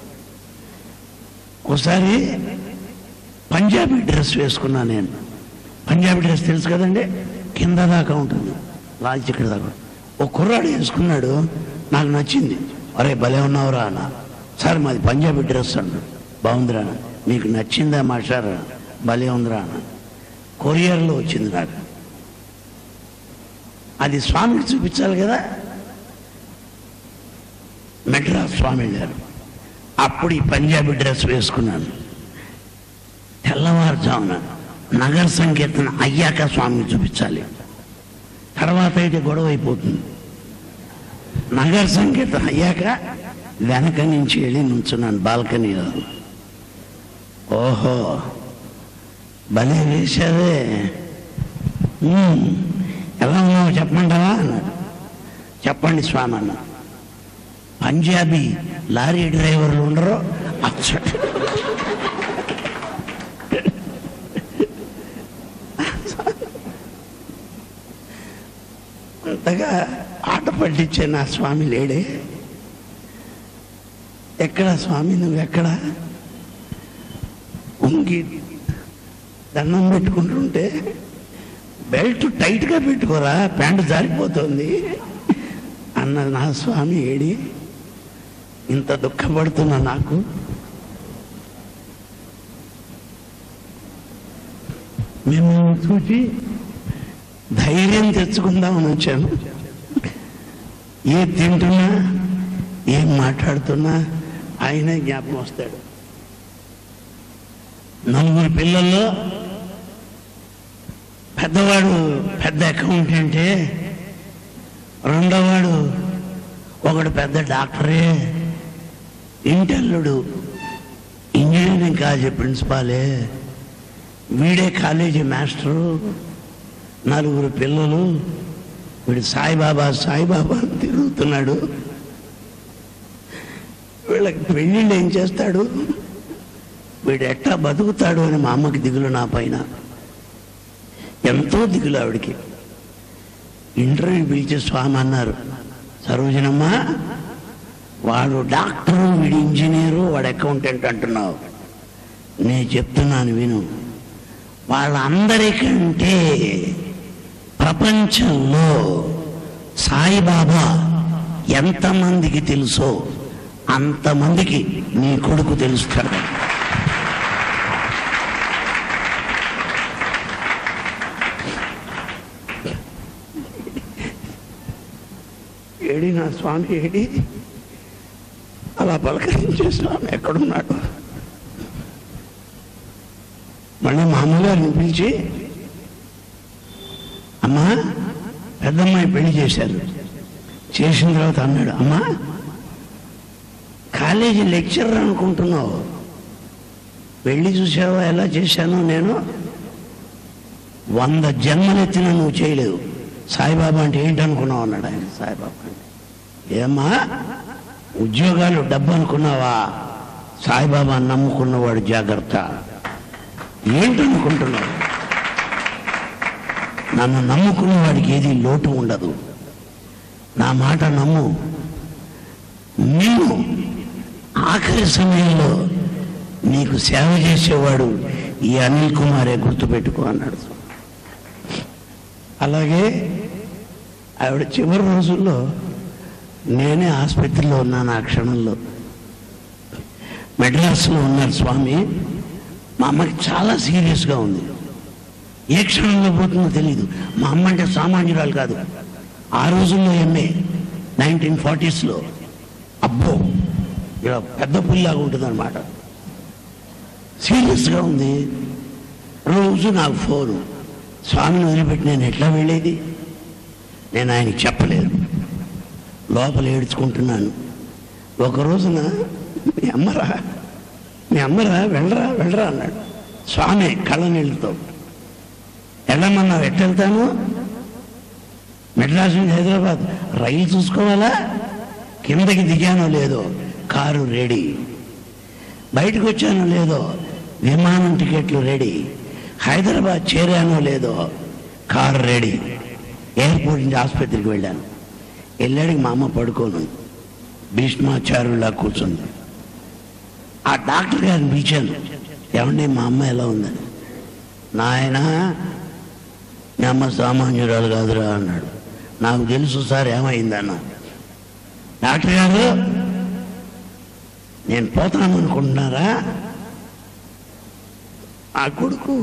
ఒకసారి పంజాబీ డ్రెస్ వేసుకున్నా నేను పంజాబీ డ్రెస్ తెలుసు కదండి కింద దాకా ఉంటుంది లాల్చి ఇక్కడ దాకా ఒక కుర్రాడు వేసుకున్నాడు నాకు నచ్చింది అరే భలే ఉన్నావురా అన్న సార్ మాది పంజాబీ డ్రెస్ అన్నాడు బాగుందిరా అన్న మీకు నచ్చిందా మాస్టారా భలే ఉందిరా అన్న కొరియర్లో వచ్చింది నాకు అది స్వామికి చూపించాలి కదా మెడ్రాస్ స్వామి వెళ్ళారు అప్పుడు ఈ పంజాబీ డ్రెస్ వేసుకున్నాను తెల్లవారుజామున నగర సంకీర్తన అయ్యాక స్వామికి చూపించాలి తర్వాత అయితే గొడవ అయిపోతుంది నగర సంకీర్తన అయ్యాక వెనక నుంచి వెళ్ళి నుంచున్నాను బాల్కనీలో ఓహో భలే వేశారే ఉమ్, ఎలా ఉన్నావు చెప్పమంటావా అన్నాడు చెప్పండి స్వామి అన్నా పంజాబీ లారీ డ్రైవర్లు ఉండరు అచ్చట అంతగా ఆట పట్టించే నా స్వామి లేడే ఎక్కడ స్వామి నువ్వు ఎక్కడ ఉంగి దండం పెట్టుకుంటుంటే బెల్ట్ టైట్గా పెట్టుకోరా ప్యాంటు జారిపోతుంది అన్న నా స్వామి ఏడి ఇంత దుఃఖపడుతున్నా నాకు మిమ్మల్ని చూసి ధైర్యం తెచ్చుకుందామని వచ్చాను ఏ తింటున్నా ఏం మాట్లాడుతున్నా ఆయనే జ్ఞాపకం వస్తాడు నలుగురు పిల్లల్లో పెద్దవాడు పెద్ద అకౌంటెంటే రెండోవాడు ఒకడు పెద్ద డాక్టరే ఇంటల్లుడు ఇంజనీరింగ్ కాలేజీ ప్రిన్సిపాలే వీడే కాలేజీ మాస్టరు నలుగురు పిల్లలు వీడు సాయిబాబా సాయిబాబా అని తిరుగుతున్నాడు వీళ్ళకి పెళ్ళిళ్ళు ఏం చేస్తాడు వీడు ఎట్టా బతుకుతాడు అని మా అమ్మకి దిగులు నా పైన ఎంతో దిగులు ఆవిడికి ఇంటర్వ్యూ పిలిచి స్వామి అన్నారు సరోజనమ్మ వాడు డాక్టరు వీడు ఇంజనీరు వాడు అకౌంటెంట్ అంటున్నావు నేను చెప్తున్నాను విను వాళ్ళందరికంటే ప్రపంచంలో సాయిబాబా ఎంతమందికి తెలుసో అంతమందికి నీ కొడుకు తెలుస్తాడు ఏడి నా స్వామి ఏడి అలా పలకరించే స్వామి ఎక్కడున్నాడు మళ్ళీ మా అమ్మగారిని పిలిచి అమ్మా పెద్దమ్మాయి పెళ్లి చేశారు చేసిన తర్వాత అన్నాడు అమ్మా కాలేజీ లెక్చరర్ అనుకుంటున్నావు పెళ్లి చూసావా ఎలా చేశానో నేను వంద జన్మలెత్తిన నువ్వు చేయలేవు సాయిబాబా అంటే ఏంటనుకున్నావు అన్నాడు ఆయన సాయిబాబా అంటే ఏమ్మా ఉద్యోగాలు డబ్బు అనుకున్నావా సాయిబాబా నమ్ముకున్నవాడు జాగ్రత్త ఏంటనుకుంటున్నావు నన్ను నమ్ముకున్న వాడికి ఏది లోటు ఉండదు నా మాట నమ్ము నేను ఆఖరి సమయంలో నీకు సేవ చేసేవాడు ఈ అనిల్ కుమారే గుర్తుపెట్టుకో అన్నాడు అలాగే ఆవిడ చివరి రోజుల్లో నేనే ఆసుపత్రిలో ఉన్నాను ఆ క్షణంలో మెడ్రాస్లో ఉన్నారు స్వామి మా అమ్మకి చాలా సీరియస్గా ఉంది ఏ క్షణంలో పోతుందో తెలియదు మా అమ్మ అంటే సామాన్యురాలు కాదు ఆ రోజుల్లో ఎంఏ నైన్టీన్ ఫార్టీస్లో అబ్బో ఇలా పెద్ద పుల్లాగా ఉంటుంది అనమాట సీరియస్గా ఉంది రోజు నాకు ఫోను స్వామిని వదిలిపెట్టి నేను ఎట్లా వెళ్ళేది నేను ఆయనకి చెప్పలేదు లోపల ఏడ్చుకుంటున్నాను ఒక రోజున మీ అమ్మరా మీ అమ్మరా వెళ్ళరా వెళ్ళరా అన్నాడు స్వామి కళ్ళ నీళ్ళతో వెళ్ళమన్నావు ఎట్టెళ్తాను మెడ్రాస్ నుంచి హైదరాబాద్ రైలు చూసుకోవాలా కిందకి దిగానో లేదో కారు రెడీ బయటకు వచ్చానో లేదో విమానం టికెట్లు రెడీ హైదరాబాద్ చేరానో లేదో కారు రెడీ ఎయిర్పోర్ట్ నుంచి ఆసుపత్రికి వెళ్ళాను వెళ్ళాడికి మా అమ్మ పడుకోను భీష్మాచారులా కూర్చుంది ఆ డాక్టర్ గారిని పిలిచాను ఏమండి మా అమ్మ ఎలా ఉందని నాయన మీ అమ్మ సామాన్యురాలు కాదురా అన్నాడు నాకు తెలుసు సార్ ఏమైందన్న డాక్టర్ గారు నేను పోతాను అనుకుంటున్నారా నా కొడుకు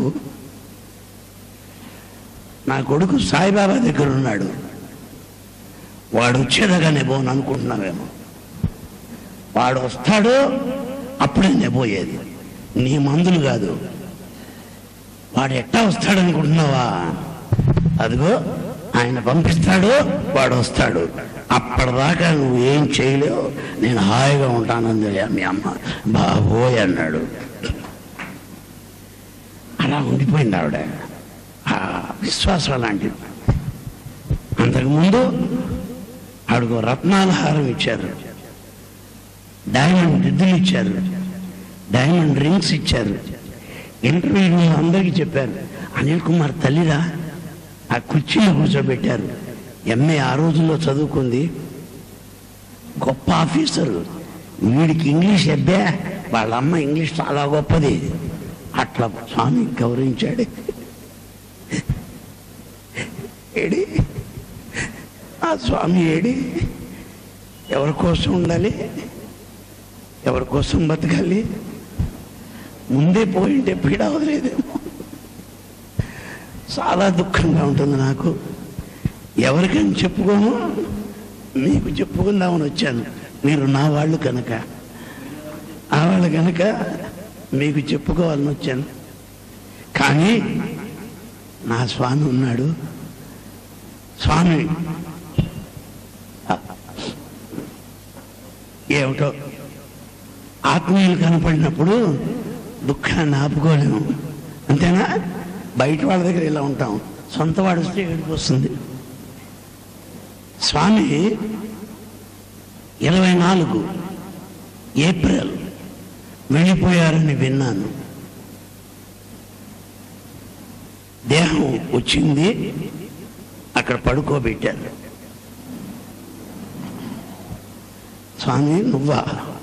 నా కొడుకు సాయిబాబా దగ్గర ఉన్నాడు వాడు వచ్చేదాకా నేను పోను అనుకుంటున్నావేమో వాడు వస్తాడు అప్పుడే నేను పోయేది నీ మందులు కాదు వాడు ఎట్టా వస్తాడు అనుకుంటున్నావా అదిగో ఆయన పంపిస్తాడు వాడు వస్తాడు అప్పటిదాకా నువ్వు ఏం చేయలేవు నేను హాయిగా ఉంటానంది మీ అమ్మ బాబోయ్ అన్నాడు అలా ఉండిపోయింది ఆవిడ ఆ విశ్వాసం అలాంటిది అంతకుముందు ఆవిడకు రత్నాల హారం ఇచ్చారు డైమండ్ దిద్దులు ఇచ్చారు డైమండ్ రింగ్స్ ఇచ్చారు ఇంటర్వ్యూలో అందరికీ చెప్పారు అనిల్ కుమార్ తల్లిరా ఆ కుర్చీలో కూర్చోబెట్టారు ఎంఏ ఆ రోజుల్లో చదువుకుంది గొప్ప ఆఫీసరు వీడికి ఇంగ్లీష్ ఎబ్బే వాళ్ళ అమ్మ ఇంగ్లీష్ చాలా గొప్పది అట్లా స్వామి గౌరవించాడు ఏడి ఆ స్వామి ఏడి ఎవరి కోసం ఉండాలి ఎవరి కోసం బతకాలి ముందే పోయింటే పీడ వదిలేదేమో చాలా దుఃఖంగా ఉంటుంది నాకు ఎవరికని చెప్పుకోను మీకు చెప్పుకుందామని వచ్చాను మీరు నా వాళ్ళు కనుక ఆ వాళ్ళు కనుక మీకు చెప్పుకోవాలని వచ్చాను కానీ నా స్వామి ఉన్నాడు స్వామి ఏమిటో ఆత్మీయులు కనపడినప్పుడు దుఃఖాన్ని ఆపుకోలేము అంతేనా బయట వాళ్ళ దగ్గర ఇలా ఉంటాం సొంత వాడు వస్తే ఏడుపు వస్తుంది స్వామి ఇరవై నాలుగు ఏప్రిల్ వెళ్ళిపోయారని విన్నాను దేహం వచ్చింది అక్కడ పడుకోబెట్టారు స్వామి నువ్వా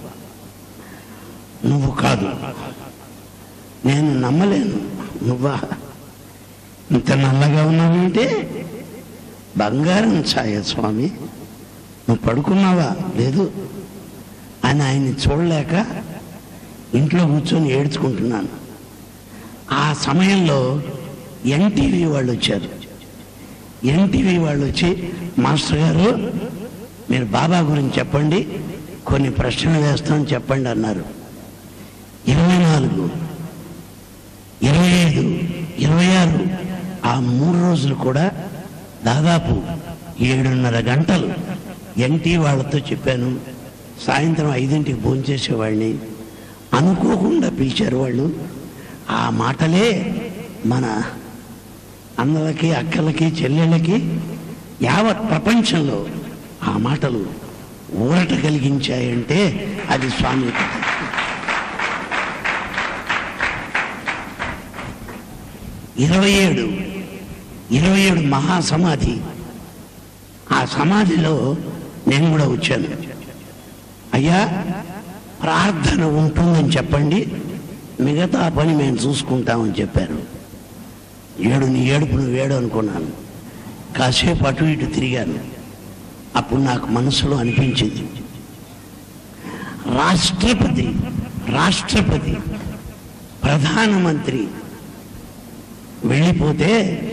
నువ్వు కాదు నేను నమ్మలేను నువ్వా ఇంత నల్లగా ఉన్నావంటే బంగారం ఛాయ స్వామి నువ్వు పడుకున్నావా లేదు అని ఆయన్ని చూడలేక ఇంట్లో కూర్చొని ఏడ్చుకుంటున్నాను ఆ సమయంలో ఎన్టీవీ వాళ్ళు వచ్చారు ఎన్టీవీ వాళ్ళు వచ్చి మాస్టర్ గారు మీరు బాబా గురించి చెప్పండి కొన్ని ప్రశ్నలు వేస్తాం చెప్పండి అన్నారు ఇరవై నాలుగు ఇరవై ఐదు ఇరవై ఆరు ఆ మూడు రోజులు కూడా దాదాపు ఏడున్నర గంటలు ఎన్టీ వాళ్ళతో చెప్పాను సాయంత్రం ఐదింటికి భోంచేసేవాడిని అనుకోకుండా పిలిచారు వాళ్ళు ఆ మాటలే మన అన్నలకి అక్కలకి చెల్లెళ్ళకి యావత్ ప్రపంచంలో ఆ మాటలు ఊరట కలిగించాయంటే అది స్వామి కథ. ఇరవై ఏడు ఇరవై ఏడు మహాసమాధి ఆ సమాధిలో నేను కూడా వచ్చాను అయ్యా ప్రార్థన ఉంటుందని చెప్పండి మిగతా పని మేము చూసుకుంటామని చెప్పారు ఏడు నీ ఏడుపు నువ్వు ఏడు అనుకున్నాను కాసేపు అటు ఇటు తిరిగాను అప్పుడు నాకు మనసులో అనిపించింది రాష్ట్రపతి రాష్ట్రపతి ప్రధానమంత్రి వెళ్ళిపోతే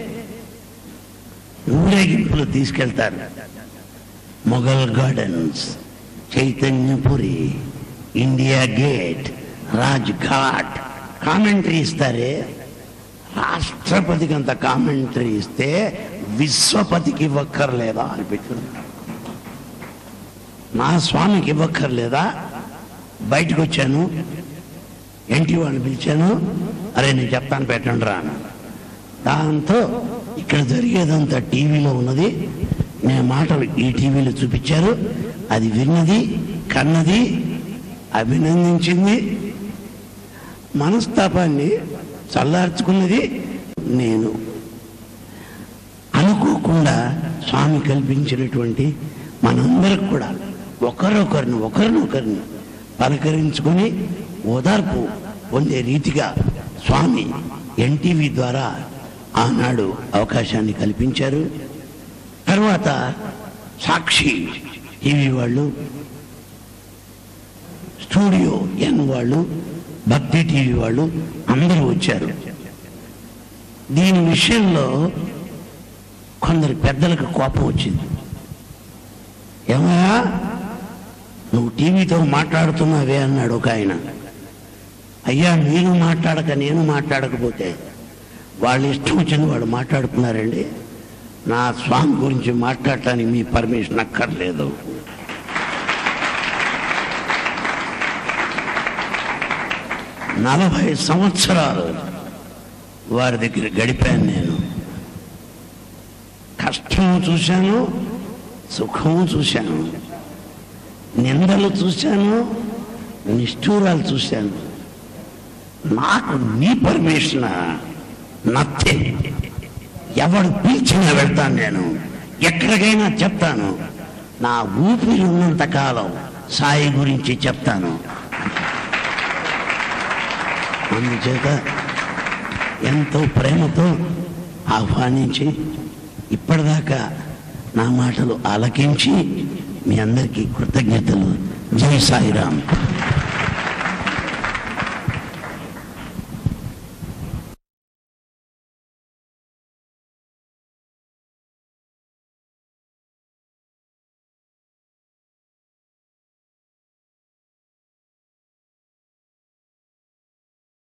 ఊరేగింపులు తీసుకెళ్తారు Mughal gardens Chaitanyapuri India gate Raj Ghat commentary ఇస్తారే రాష్ట్రపతికి అంత కామెంటరీ ఇస్తే విశ్వపతికి ఇవ్వక్కర్లేదా అనిపించింది నా స్వామికి ఇవ్వక్కర్లేదా బయటకు వచ్చాను ఎన్టీ వాళ్ళు పిలిచాను అరే నేను చెప్తాను పెట్టండి రా అన్నాడు. దాంతో ఇక్కడ జరిగేదంతా టీవీలో ఉన్నది నేను మాటలు ఈ టీవీలో చూపించారు అది విన్నది కన్నది అభినందించింది మనస్తాపాన్ని చల్లార్చుకున్నది నేను అనుకోకుండా స్వామి కల్పించినటువంటి మనందరికి కూడా ఒకరొకరిని ఒకరినొకరిని పలకరించుకొని ఓదార్పు పొందే రీతిగా స్వామి ఎన్టీవీ ద్వారా ఆనాడు అవకాశాన్ని కల్పించారు తర్వాత సాక్షి టీవీ వాళ్ళు స్టూడియో ఎన్ వాళ్ళు భక్తి టీవీ వాళ్ళు అందరూ వచ్చారు దీని విషయంలో కొందరు పెద్దలకు కోపం వచ్చింది ఏమయ్యా నువ్వు టీవీతో మాట్లాడుతున్నావే అన్నాడు ఒక ఆయన అయ్యా నేను మాట్లాడక నేను మాట్లాడకపోతే వాళ్ళు ఇష్టం వచ్చింది వాళ్ళు మాట్లాడుతున్నారండి నా స్వామి గురించి మాట్లాడటానికి మీ పర్మిషన్ అక్కర్లేదు నలభై సంవత్సరాలు వారి దగ్గర గడిపాను నేను కష్టము చూశాను సుఖము చూశాను నిందలు చూశాను నిష్ఠూరాలు చూశాను నాకు నీ పర్మిషన్ నత్తే ఎవడు పిలిచినా వెళ్తాను నేను ఎక్కడికైనా చెప్తాను నా ఊపిరి ఉన్నంత కాలం సాయి గురించి చెప్తాను అందుచేత ఎంతో ప్రేమతో ఆహ్వానించి ఇప్పటిదాకా నా మాటలు ఆలకించి మీ అందరికీ కృతజ్ఞతలు జై సాయిరామ్